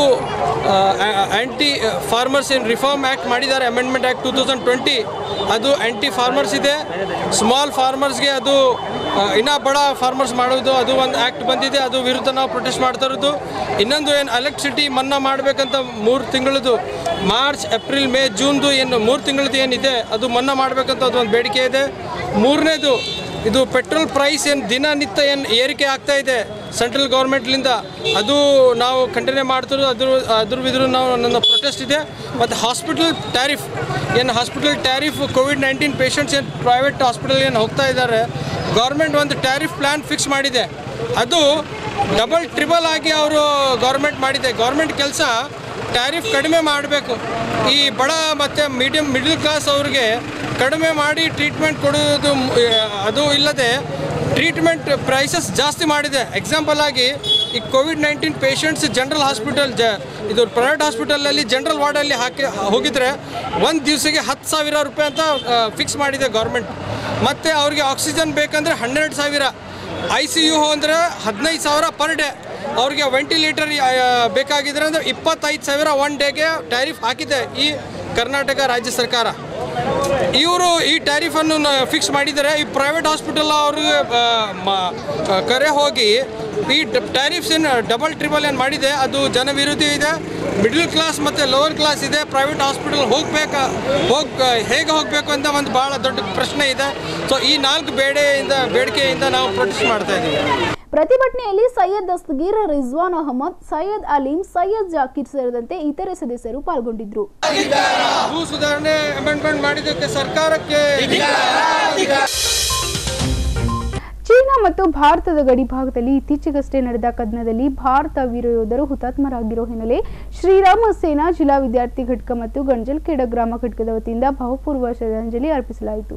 ಆ್ಯಂಟಿ ಫಾರ್ಮರ್ಸ್ ಏನು ರಿಫಾರ್ಮ್ ಆ್ಯಕ್ಟ್ ಮಾಡಿದ್ದಾರೆ amendment act two thousand twenty ಅದು ಆ್ಯಂಟಿ ಫಾರ್ಮರ್ಸ್ ಇದೆ ಸ್ಮಾಲ್ ಫಾರ್ಮರ್ಸ್ಗೆ ಅದು ಆ, ಇನ್ನೂ ಬಡ ಫಾರ್ಮರ್ಸ್ ಮಾಡೋದು ಅದು ಒಂದು ಆ್ಯಕ್ಟ್ ಬಂದಿದೆ ಅದು ವಿರುದ್ಧ ನಾವು ಪ್ರೊಟೆಸ್ಟ್ ಮಾಡ್ತಾ ಇರೋದು ಇನ್ನೊಂದು ಏನು ಎಲೆಕ್ಟ್ರಿಸಿಟಿ ಮನ್ನಾ ಮಾಡಬೇಕಂತ ಮೂರು ತಿಂಗಳದು ಮಾರ್ಚ್ ಏಪ್ರಿಲ್ ಮೇ ಜೂನ್ದು ಏನು ಮೂರು ತಿಂಗಳದ್ದು ಏನಿದೆ ಅದು ಮನ್ನಾ ಮಾಡಬೇಕಂತ ಅದು ಒಂದು ಬೇಡಿಕೆ ಇದೆ ಮೂರನೇದು ಇದು ಪೆಟ್ರೋಲ್ ಪ್ರೈಸ್ ಏನು ದಿನನಿತ್ಯ ಏನು ಏರಿಕೆ ಆಗ್ತಾ ಇದೆ ಸೆಂಟ್ರಲ್ ಗೌರ್ಮೆಂಟ್ಲಿಂದ ಅದು ನಾವು ಕಂಟಿನ್ಯೂ ಮಾಡ್ತಿರೋದು ಅದ್ರ ಅದ್ರ ವಿದ್ರ ನಾವು ನನ್ನ ಪ್ರೊಟೆಸ್ಟ್ ಇದೆ ಮತ್ತು ಹಾಸ್ಪಿಟಲ್ ಟ್ಯಾರಿಫ್ ಏನು hospital tariff COVID nineteen patients ಏನು ಪ್ರೈವೇಟ್ ಹಾಸ್ಪಿಟಲ್ ಏನು ಹೋಗ್ತಾ ಇದ್ದಾರೆ ಗೌರ್ಮೆಂಟ್ ಒಂದು ಟ್ಯಾರಿಫ್ ಪ್ಲ್ಯಾನ್ ಫಿಕ್ಸ್ ಮಾಡಿದೆ ಅದು ಡಬಲ್ ಟ್ರಿಬಲ್ ಆಗಿ ಅವರು ಗೌರ್ಮೆಂಟ್ ಮಾಡಿದೆ ಗೌರ್ಮೆಂಟ್ ಕೆಲಸ ಟ್ಯಾರಿಫ್ ಕಡಿಮೆ ಮಾಡಬೇಕು ಈ ಬಡ ಮತ್ತು ಮೀಡಿಯಮ್ ಮಿಡಲ್ ಕ್ಲಾಸ್ ಅವ್ರಿಗೆ ಕಡಿಮೆ ಮಾಡಿ ಟ್ರೀಟ್ಮೆಂಟ್ ಕೊಡೋದು ಮ್- ಅದು ಇಲ್ಲದೆ ಟ್ರೀಟ್ಮೆಂಟ್ ಪ್ರೈಸಸ್ ಜಾಸ್ತಿ ಮಾಡಿದೆ ಎಕ್ಸಾಂಪಲ್ ಆಗಿ ಈ COVID nineteen patients general hospital ಜ ಇದು ಪ್ರೈವೇಟ್ ಹಾಸ್ಪಿಟಲಲ್ಲಿ ಜನರಲ್ ವಾರ್ಡಲ್ಲಿ ಹಾಕಿ ಹೋಗಿದ್ರೆ ಒಂದು ದಿವಸಕ್ಕೆ ಹತ್ತು ಸಾವಿರ ರೂಪಾಯಿ ಅಂತ ಫಿಕ್ಸ್ ಮಾಡಿದೆ ಗೌರ್ಮೆಂಟ್ ಮತ್ತು ಅವ್ರಿಗೆ ಆಕ್ಸಿಜನ್ ಬೇಕಂದರೆ ಹನ್ನೆರಡು ಸಾವಿರ ಐ ಸಿ ಯು ಅಂದರೆ ಹದಿನೈದು ಸಾವಿರ ಪರ್ ಡೇ ಅವ್ರಿಗೆ ವೆಂಟಿಲೇಟರ್ ಬೇಕಾಗಿದ್ರೆ ಅಂದರೆ ಇಪ್ಪತ್ತೈದು ಸಾವಿರ ಒನ್ ಡೇಗೆ ಟ್ಯಾರಿಫ್ ಹಾಕಿದೆ ಈ ಕರ್ನಾಟಕ ರಾಜ್ಯ ಸರ್ಕಾರ ಇವರು ಈ ಟ್ಯಾರಿಫನ್ನು ಫಿಕ್ಸ್ ಮಾಡಿದ್ದಾರೆ ಈ ಪ್ರೈವೇಟ್ ಹಾಸ್ಪಿಟಲ್ ಅವ್ರಿಗೆ ಆ, ಮ- ಆ, ಕರೆ ಹೋಗಿ ಈ ಟ್ಯಾರಿಫ್ಸ್ ಏನು ಡಬಲ್ ಟ್ರಿಬಲ್ ಏನು ಮಾಡಿದೆ ಅದು ಜನವಿರೋಧಿ ಇದೆ ಮಿಡ್ಲ್ ಕ್ಲಾಸ್ ಮತ್ತು ಲೋವರ್ ಕ್ಲಾಸ್ ಇದೆ ಪ್ರೈವೇಟ್ ಹಾಸ್ಪಿಟಲ್ ಹೋಗ್ಬೇಕಾ ಹೋಗ್ ಹೇಗೆ ಹೋಗಬೇಕು ಅಂತ ಒಂದು ಭಾಳ ದೊಡ್ಡ ಪ್ರಶ್ನೆ ಇದೆ ಸೊ ಈ ನಾಲ್ಕು ಬೇಡೆಯಿಂದ ಬೇಡಿಕೆಯಿಂದ ನಾವು ಪ್ರೊಟೆಸ್ಟ್ ಮಾಡ್ತಾ ಇದ್ದೀವಿ ಪ್ರತಿಭಟನೆಯಲ್ಲಿ ಸೈಯದ್ ದಸ್ತಗೀರ್ ರಿಜ್ವಾನ್ ಅಹಮದ್ ಸೈಯದ್ ಅಲೀಂ ಸೈಯದ್ ಜಾಕೀರ್ ಸೇರಿದಂತೆ ಇತರೆ ಸದಸ್ಯರು ಪಾಲ್ಗೊಂಡಿದ್ರು ಭೂ ಸುಧಾರಣೆ ಅಮೆಂಡ್ಮೆಂಟ್ ಮಾಡಿದ್ದಕ್ಕೆ ಸರ್ಕಾರಕ್ಕೆ ಚೀನಾ ಮತ್ತು ಭಾರತದ ಗಡಿ ಭಾಗದಲ್ಲಿ ಇತ್ತೀಚೆಗಷ್ಟೇ ನಡೆದ ಕದನದಲ್ಲಿ ಭಾರತ ವೀರ ಯೋಧರು ಹುತಾತ್ಮರಾಗಿರೋ ಹಿನ್ನೆಲೆ ಶ್ರೀರಾಮ ಸೇನಾ ಜಿಲ್ಲಾ ವಿದ್ಯಾರ್ಥಿ ಘಟಕ ಮತ್ತು ಗಂಜಲ್ಖೇಡ ಗ್ರಾಮ ಘಟಕದ ವತಿಯಿಂದ ಭಾವಪೂರ್ವ ಶ್ರದ್ಧಾಂಜಲಿ ಅರ್ಪಿಸಲಾಯಿತು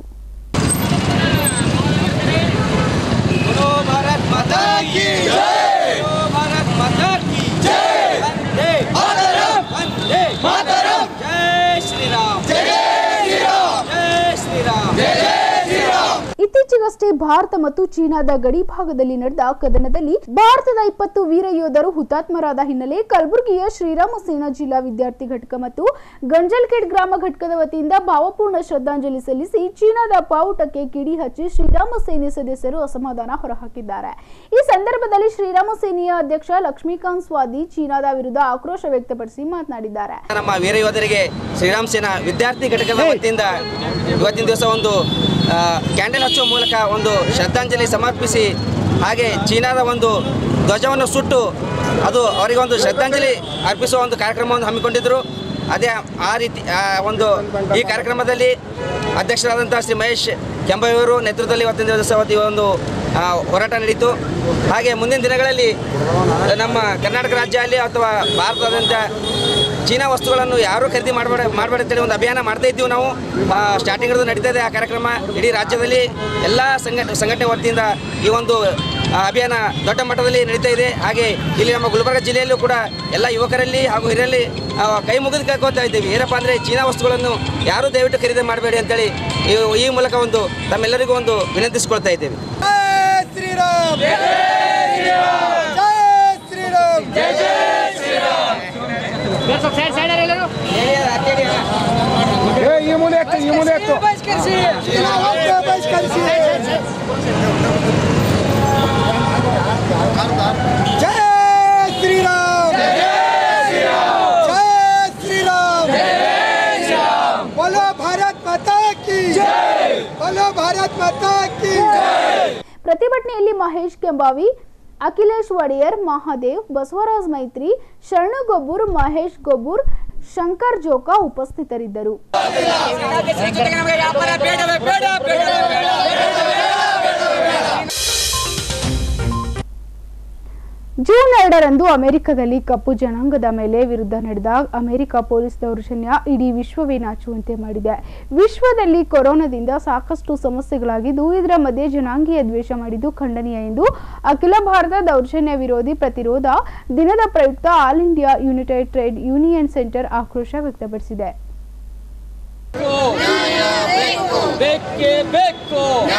बोलो भारत माता की जय बोलो भारत माता की जय वंदे मातरम वंदे मातरम जय श्री राम जय श्री राम जय श्री राम जय श्री राम ಇತ್ತೀಚೆಗಷ್ಟೇ ಭಾರತ ಮತ್ತು ಚೀನಾದ ಗಡಿ ಭಾಗದಲ್ಲಿ ನಡೆದ ಕದನದಲ್ಲಿ ಭಾರತದ ಇಪ್ಪತ್ತು ವೀರ ಯೋಧರು ಹುತಾತ್ಮರಾದ ಹಿನ್ನೆಲೆ ಕಲಬುರಗಿಯ ಶ್ರೀರಾಮ ಸೇನಾ ಜಿಲ್ಲಾ ವಿದ್ಯಾರ್ಥಿ ಘಟಕ ಮತ್ತು ಗಂಜಲ್ಖೇಡ್ ಗ್ರಾಮ ಘಟಕದ ವತಿಯಿಂದ ಭಾವಪೂರ್ಣ ಶ್ರದ್ಧಾಂಜಲಿ ಸಲ್ಲಿಸಿ ಚೀನಾದ ಬಾವುಟಕ್ಕೆ ಕಿಡಿ ಹಚ್ಚಿ ಶ್ರೀರಾಮ ಸೇನೆ ಸದಸ್ಯರು ಅಸಮಾಧಾನ ಹೊರಹಾಕಿದ್ದಾರೆ ಈ ಸಂದರ್ಭದಲ್ಲಿ ಶ್ರೀರಾಮ ಸೇನೆಯ ಅಧ್ಯಕ್ಷ ಲಕ್ಷ್ಮೀಕಾಂತ್ ಸ್ವಾದಿ ಚೀನಾದ ವಿರುದ್ಧ ಆಕ್ರೋಶ ವ್ಯಕ್ತಪಡಿಸಿ ಮಾತನಾಡಿದ್ದಾರೆ ನಮ್ಮ ವೀರ ಯೋಧರಿಗೆ ಶ್ರೀರಾಮ್ ಸೇನಾ ವಿದ್ಯಾರ್ಥಿ ಘಟಕದ ವತಿಯಿಂದ ಇವತ್ತಿನ ದಿವಸ ಒಂದು ಆ, ಕ್ಯಾಂಡಲ್ ಹಚ್ಚುವ ಮೂಲಕ ಒಂದು ಶ್ರದ್ಧಾಂಜಲಿ ಸಮರ್ಪಿಸಿ ಹಾಗೆ ಚೀನಾದ ಒಂದು ಧ್ವಜವನ್ನು ಸುಟ್ಟು ಅದು ಅವರಿಗೆ ಒಂದು ಶ್ರದ್ಧಾಂಜಲಿ ಅರ್ಪಿಸುವ ಒಂದು ಕಾರ್ಯಕ್ರಮವನ್ನು ಹಮ್ಮಿಕೊಂಡಿದ್ದರು ಅದೇ ಆ ರೀತಿ ಆ ಒಂದು ಈ ಕಾರ್ಯಕ್ರಮದಲ್ಲಿ ಅಧ್ಯಕ್ಷರಾದಂಥ ಶ್ರೀ ಮಹೇಶ್ ಕೆಂಬೈಯವರು ನೇತೃತ್ವದಲ್ಲಿ ಇವತ್ತಿನ ದಿವಸ ಇವತ್ತು ಈ ಒಂದು ಆ, ಹೋರಾಟ ನಡೀತು ಹಾಗೆ ಮುಂದಿನ ದಿನಗಳಲ್ಲಿ ನಮ್ಮ ಕರ್ನಾಟಕ ರಾಜ್ಯ ಅಲ್ಲಿ ಅಥವಾ ಭಾರತದಾದ್ಯಂತ ಚೀನಾ ವಸ್ತುಗಳನ್ನು ಯಾರೂ ಖರೀದಿ ಮಾಡಬೇಡ ಮಾಡಬೇಡ ಅಂತೇಳಿ ಒಂದು ಅಭಿಯಾನ ಮಾಡ್ತಾ ಇದ್ದೀವಿ ನಾವು ಸ್ಟಾರ್ಟಿಂಗ್ ಹಿಡಿದು ನಡೀತಾ ಇದೆ ಆ ಕಾರ್ಯಕ್ರಮ ಇಡೀ ರಾಜ್ಯದಲ್ಲಿ ಎಲ್ಲ ಸಂಘಟ ಸಂಘಟನೆ ವತಿಯಿಂದ ಈ ಒಂದು ಆ, ಅಭಿಯಾನ ದೊಡ್ಡ ಮಟ್ಟದಲ್ಲಿ ನಡೀತಾ ಇದೆ ಹಾಗೆ ಇಲ್ಲಿ ನಮ್ಮ ಗುಲ್ಬರ್ಗ ಜಿಲ್ಲೆಯಲ್ಲೂ ಕೂಡ ಎಲ್ಲ ಯುವಕರಲ್ಲಿ ಹಾಗೂ ಹಿರಿಯರಲ್ಲಿ ಆ, ಕೈ ಮುಗಿದು ಕೇಳ್ಕೊತಾ ಇದ್ದೀವಿ ಏನಪ್ಪ ಅಂದರೆ ಚೀನಾ ವಸ್ತುಗಳನ್ನು ಯಾರೂ ದಯವಿಟ್ಟು ಖರೀದಿ ಮಾಡಬೇಡಿ ಅಂತೇಳಿ ಈ- ಈ ಮೂಲಕ ಒಂದು ತಮ್ಮೆಲ್ಲರಿಗೂ ಒಂದು ವಿನಂತಿಸಿಕೊಳ್ತಾ ಇದ್ದೇವೆ ಶ್ರೀರಾಮ್ ಜಯ ಶ್ರೀರಾಮ್ ಜಯ ಜಯ ಶ್ರೀರಾಮ್ ಈ ಮುಂದೆ ಎತ್ತು ಈ ಮುಂದೆ ಎತ್ತು ಜಯ ಶ್ರೀರಾಮ್ ಜಯ ಶ್ರೀರಾಮ್ बोलो भारत माता की जय बोलो भारत माता की जय ಪ್ರತಿಭಟನೆಯಲ್ಲಿ ಮಹೇಶ್ ಕೆಂಬಾವಿ ಅಖಿಲೇಶ್ ಒಡೆಯರ್ ಮಹಾದೇವ್ ಬಸವರಾಜ್ ಮೈತ್ರಿ ಶರಣು ಗೊಬ್ಬೂರ್ ಮಹೇಶ್ ಗೊಬ್ಬೂರ್ ಶಂಕರ್ ಜೋಕ ಉಪಸ್ಥಿತರಿದ್ದರು ಜೂನ್ ಎರಡರಂದು ಅಮೆರಿಕದಲ್ಲಿ ಕಪ್ಪು ಜನಾಂಗದ ಮೇಲೆ ವಿರುದ್ಧ ನಡೆದ ಅಮೆರಿಕ ಪೊಲೀಸ್ ದೌರ್ಜನ್ಯ ಇಡೀ ವಿಶ್ವವೇ ನಾಚುವಂತೆ ಮಾಡಿದೆ ವಿಶ್ವದಲ್ಲಿ ಕೊರೋನಾದಿಂದ ಸಾಕಷ್ಟು ಸಮಸ್ಯೆಗಳಾಗಿದ್ದು ಇದರ ಮಧ್ಯೆ ಜನಾಂಗೀಯ ದ್ವೇಷ ಮಾಡಿದ್ದು ಖಂಡನೀಯ ಎಂದು ಅಖಿಲ ಭಾರತ ದೌರ್ಜನ್ಯ ವಿರೋಧಿ ಪ್ರತಿರೋಧ ದಿನದ ಪ್ರಯುಕ್ತ all India united trade union centre ಆಕ್ರೋಶ ವ್ಯಕ್ತಪಡಿಸಿದೆ ಬೇಕೇ ಬೇಕು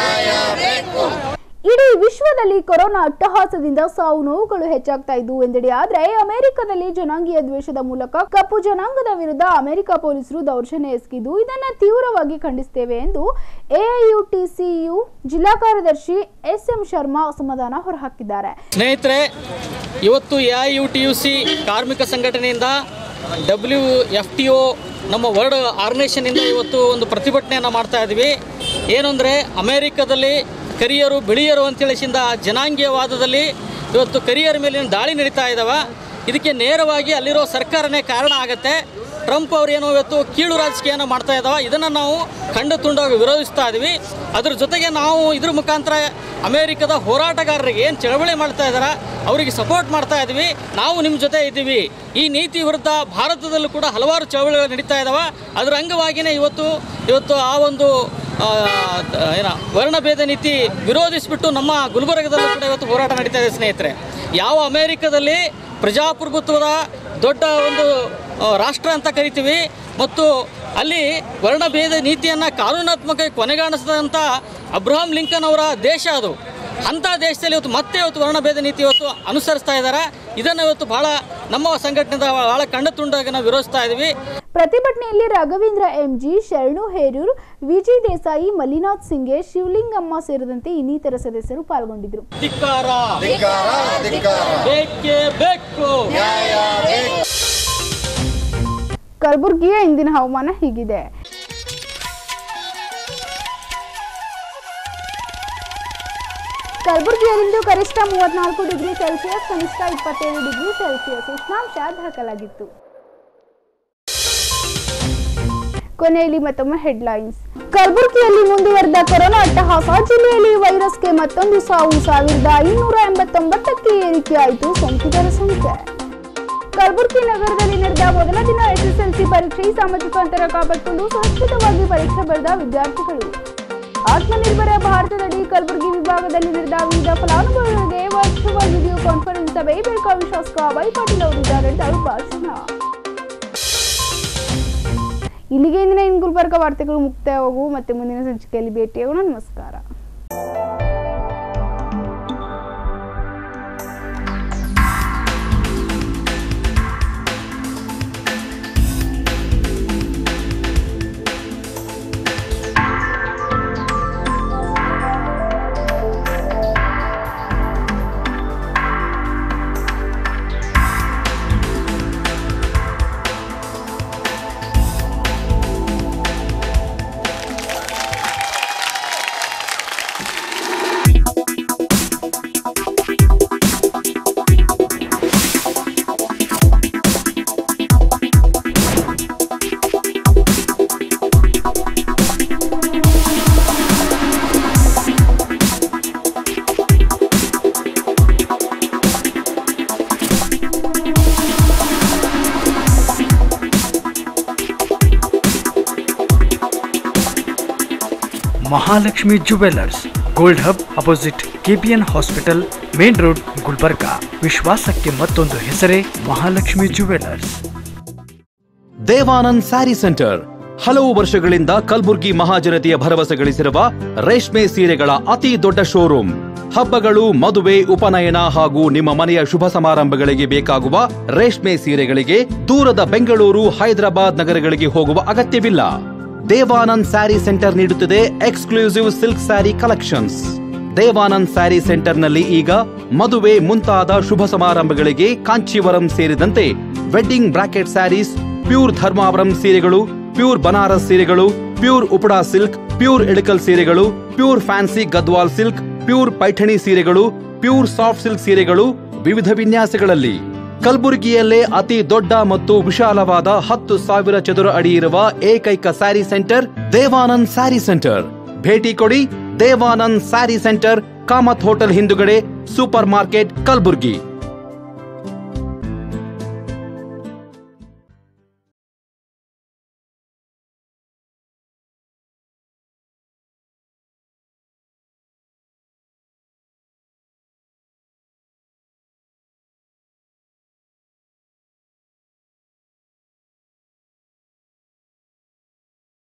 ಇಡೀ ವಿಶ್ವದಲ್ಲಿ ಕೊರೋನಾ ಅಟ್ಟಹಾಸದಿಂದ ಸಾವು ನೋವುಗಳು ಹೆಚ್ಚಾಗ್ತಾ ಇದ್ದು ಎಂದೆಡೆ ಆದ್ರೆ ಅಮೆರಿಕದಲ್ಲಿ ಜನಾಂಗೀಯ ದ್ವೇಷದ ಮೂಲಕ ಕಪ್ಪು ಜನಾಂಗದ ವಿರುದ್ಧ ಅಮೆರಿಕ ಪೊಲೀಸರು ದೌರ್ಜನ್ಯ ಎಸಗಿದ್ದು ಇದನ್ನ ತೀವ್ರವಾಗಿ ಖಂಡಿಸ್ತೇವೆ ಎಂದು ಎಐಯುಟಿಸಿಯು ಜಿಲ್ಲಾ ಕಾರ್ಯದರ್ಶಿ ಎಸ್ ಎಂ ಶರ್ಮಾ ಅಸಮಾಧಾನ ಹೊರಹಾಕಿದ್ದಾರೆ ಸ್ನೇಹಿತರೆ ಇವತ್ತು A I U T U C ಕಾರ್ಮಿಕ ಸಂಘಟನೆಯಿಂದ ಡಬ್ಲ್ಯೂ ಎಫ್ ಟಿ ಒ ನಮ್ಮ ವರ್ಲ್ಡ್ ಆರ್ಗನೈಸೇಷನಿಂದ ಇವತ್ತು ಒಂದು ಪ್ರತಿಭಟನೆಯನ್ನು ಮಾಡ್ತಾ ಇದ್ವಿ ಏನು ಅಂದರೆ ಅಮೇರಿಕದಲ್ಲಿ ಕರಿಯರು ಬಿಳಿಯರು ಅಂತೇಳಿಸಿಂದ ಜನಾಂಗೀಯವಾದದಲ್ಲಿ ಇವತ್ತು ಕರಿಯರ ಮೇಲಿನ ದಾಳಿ ನಡೀತಾ ಇದ್ದಾವೆ ಇದಕ್ಕೆ ನೇರವಾಗಿ ಅಲ್ಲಿರೋ ಸರ್ಕಾರನೇ ಕಾರಣ ಆಗುತ್ತೆ ಟ್ರಂಪ್ ಅವರೇನೋ ಇವತ್ತು ಕೀಳು ರಾಜಕೀಯನ ಮಾಡ್ತಾ ಇದ್ದಾವೆ ಇದನ್ನು ನಾವು ಖಂಡ ತುಂಡಾಗಿ ವಿರೋಧಿಸ್ತಾ ಇದ್ವಿ ಅದ್ರ ಜೊತೆಗೆ ನಾವು ಇದ್ರ ಮುಖಾಂತರ ಅಮೇರಿಕದ ಹೋರಾಟಗಾರರಿಗೆ ಏನು ಚಳವಳಿ ಮಾಡ್ತಾ ಇದ್ದಾರೆ ಅವರಿಗೆ ಸಪೋರ್ಟ್ ಮಾಡ್ತಾ ಇದ್ವಿ ನಾವು ನಿಮ್ಮ ಜೊತೆ ಇದ್ದೀವಿ ಈ ನೀತಿ ವಿರುದ್ಧ ಭಾರತದಲ್ಲೂ ಕೂಡ ಹಲವಾರು ಚಳವಳಿಗಳು ನಡೀತಾ ಇದ್ದಾವೆ ಅದರ ಅಂಗವಾಗಿಯೇ ಇವತ್ತು ಇವತ್ತು ಆ ಒಂದು ಆ, ಏನ ವರ್ಣಭೇದ ನೀತಿ ವಿರೋಧಿಸಿಬಿಟ್ಟು ನಮ್ಮ ಗುಲ್ಬರ್ಗದಲ್ಲೂ ಕೂಡ ಇವತ್ತು ಹೋರಾಟ ನಡೀತಾ ಇದೆ ಸ್ನೇಹಿತರೆ ಯಾವ ಅಮೇರಿಕದಲ್ಲಿ ಪ್ರಜಾಪ್ರಭುತ್ವದ ದೊಡ್ಡ ಒಂದು ಆ, ರಾಷ್ಟ್ರ ಅಂತ ಕರಿತೀವಿ ಮತ್ತು ಅಲ್ಲಿ ವರ್ಣಭೇದ ನೀತಿಯನ್ನು ಕಾನೂನಾತ್ಮಕ ಕೊನೆಗಾಣಿಸಿದಂಥ ಅಬ್ರಹಾಂ ಲಿಂಕನ್ ಅವರ ದೇಶ ಅದು ಅಂಥ ದೇಶದಲ್ಲಿ ಇವತ್ತು ಮತ್ತೆ ಇವತ್ತು ವರ್ಣಭೇದ ನೀತಿ ಇವತ್ತು ಅನುಸರಿಸ್ತಾ ಇದ್ದಾರೆ ಇದನ್ನು ಇವತ್ತು ಬಹಳ ನಮ್ಮ ಸಂಘಟನೆಯಿಂದ ಬಹಳ ಕಂಡ ತುಂಡಾಗಿ ನಾವು ವಿರೋಧಿಸ್ತಾ ಇದ್ದೀವಿ ಪ್ರತಿಭಟನೆಯಲ್ಲಿ ರಾಘವೇಂದ್ರ ಎಂಜಿ ಶರಣು ಹೇರೂರ್ ವಿಜಯ್ ದೇಸಾಯಿ ಮಲ್ಲಿನಾಥ್ ಸಿಂಗೆ ಶಿವಲಿಂಗಮ್ಮ ಸೇರಿದಂತೆ ಇನ್ನಿತರ ಸದಸ್ಯರು ಪಾಲ್ಗೊಂಡಿದ್ದರು ಧಿಕ್ಕಾರ ಬೇಕೇ ಬೇಕು ಕಲಬುರಗಿಯ ಇಂದಿನ ಹವಾಮಾನ ಹೀಗಿದೆ ಕಲಬುರಗಿಯಲ್ಲಿಂದು ಗರಿಷ್ಠ ಮೂವತ್ನಾಲ್ಕು ಡಿಗ್ರಿ ಸೆಲ್ಸಿಯಸ್ ಕನಿಷ್ಠ ಇಪ್ಪತ್ತೇಳು ಡಿಗ್ರಿ ಸೆಲ್ಸಿಯಸ್ ಉಷ್ಣಾಂಶ ದಾಖಲಾಗಿತ್ತು ಕೊನೆಯಲ್ಲಿ ಮತ್ತೊಮ್ಮೆ ಹೆಡ್ಲೈನ್ಸ್ ಕಲಬುರಗಿಯಲ್ಲಿ ಮುಂದುವರೆದ ಕೊರೋನಾ ಅಟ್ಟಹಾಸ ಜಿಲ್ಲೆಯಲ್ಲಿ ವೈರಸ್ಗೆ ಮತ್ತೊಂದು ಸಾವು ಸಾವಿರದ ಐನೂರ ಎಂಬತ್ತೊಂಬತ್ತಕ್ಕೆ ಏರಿಕೆಯಾಯಿತು ಸೋಂಕಿತರ ಸಂಖ್ಯೆ ಕಲಬುರಗಿ ನಗರದಲ್ಲಿ ನಡೆದ ಮೊದಲ ದಿನ ಎಸ್ಎಸ್ಎಲ್ಸಿ ಪರೀಕ್ಷೆ ಸಾಮಾಜಿಕ ಅಂತರ ಕಾಪಾಡಿಕೊಂಡು ಸುರಕ್ಷಿತವಾಗಿ ಪರೀಕ್ಷೆ ಬರೆದ ವಿದ್ಯಾರ್ಥಿಗಳು ಆತ್ಮನಿರ್ಭರ ಭಾರತದಡಿ ಕಲಬುರಗಿ ವಿಭಾಗದಲ್ಲಿ ನಡೆದ ವಿವಿಧ ಫಲಾನುಭವಿಗಳಿಗೆ ವರ್ಚುವಲ್ ವಿಡಿಯೋ ಕಾನ್ಫರೆನ್ಸ್ ಸಭೆ ಬೆಳಗಾವಿ ಶಾಸಕ ವೈ ಪಾಟೀಲ್ ಅವರಿಂದ ನಡೆದ ಭಾಷಣ ಇಲ್ಲಿಗೆ ಇಂದಿನ ಇನ್ ಗುಲ್ಬರ್ಗ ವಾರ್ತೆಗಳು ಮುಕ್ತಾಯವಾಗುವು ಮತ್ತೆ ಮುಂದಿನ ಸಂಚಿಕೆಯಲ್ಲಿ ಭೇಟಿಯಾಗೋಣ ನಮಸ್ಕಾರ Mahalakshmi jewellers gold hub opposite KPN hospital main road Gulbarga ವಿಶ್ವಾಸಕ್ಕೆ ಮತ್ತೊಂದು ಹೆಸರೇ ಮಹಾಲಕ್ಷ್ಮಿ ಜುವೆಲ್ಲರ್ಸ್ ದೇವಾನಂದ್ ಸ್ಯಾರಿ ಸೆಂಟರ್ ಹಲವು ವರ್ಷಗಳಿಂದ ಕಲ್ಬುರ್ಗಿ ಮಹಾಜನತೆಯ ಭರವಸೆ ಗಳಿಸಿರುವ ರೇಷ್ಮೆ ಸೀರೆಗಳ ಅತಿ ದೊಡ್ಡ ಶೋರೂಮ್ ಹಬ್ಬಗಳು ಮದುವೆ ಉಪನಯನ ಹಾಗೂ ನಿಮ್ಮ ಮನೆಯ ಶುಭ ಸಮಾರಂಭಗಳಿಗೆ ಬೇಕಾಗುವ ರೇಷ್ಮೆ ಸೀರೆಗಳಿಗೆ ದೂರದ ಬೆಂಗಳೂರು ಹೈದರಾಬಾದ್ ನಗರಗಳಿಗೆ ಹೋಗುವ ಅಗತ್ಯವಿಲ್ಲ ದೇವಾನಂದ್ ಸ್ಯಾರಿ ಸೆಂಟರ್ ನೀಡುತ್ತಿದೆ exclusive silk sari collections Devanand sari ಸೆಂಟರ್ನಲ್ಲಿ ಈಗ ಮದುವೆ ಮುಂತಾದ ಶುಭ ಸಮಾರಂಭಗಳಿಗೆ ಕಾಂಚೀವರಂ ಸೇರಿದಂತೆ wedding brocade sarees pure Dharmavaram ಸೀರೆಗಳು ಪ್ಯೂರ್ ಬನಾರಸ್ ಸೀರೆಗಳು pure Uppada silk pure Ilkal ಸೀರೆಗಳು pure fancy Gadwal silk pure Paithani ಸೀರೆಗಳು ಪ್ಯೂರ್ ಸಾಫ್ಟ್ ಸಿಲ್ಕ್ ಸೀರೆಗಳು ವಿವಿಧ ವಿನ್ಯಾಸಗಳಲ್ಲಿ ಕಲಬುರಗಿಯಲ್ಲೇ ಅತಿ ದೊಡ್ಡ ಮತ್ತು ವಿಶಾಲವಾದ ಹತ್ತು ಸಾವಿರ ಚದುರ ಅಡಿ ಇರುವ ಏಕೈಕ ಸ್ಯಾರಿ ಸೆಂಟರ್ ದೇವಾನಂದ್ ಸ್ಯಾರಿ ಸೆಂಟರ್ ಭೇಟಿ ಕೊಡಿ ದೇವಾನಂದ್ ಸ್ಯಾರಿ ಸೆಂಟರ್ ಕಾಮತ್ ಹೋಟೆಲ್ ಹಿಂದುಗಡೆ ಸೂಪರ್ ಮಾರ್ಕೆಟ್ ಕಲಬುರ್ಗಿ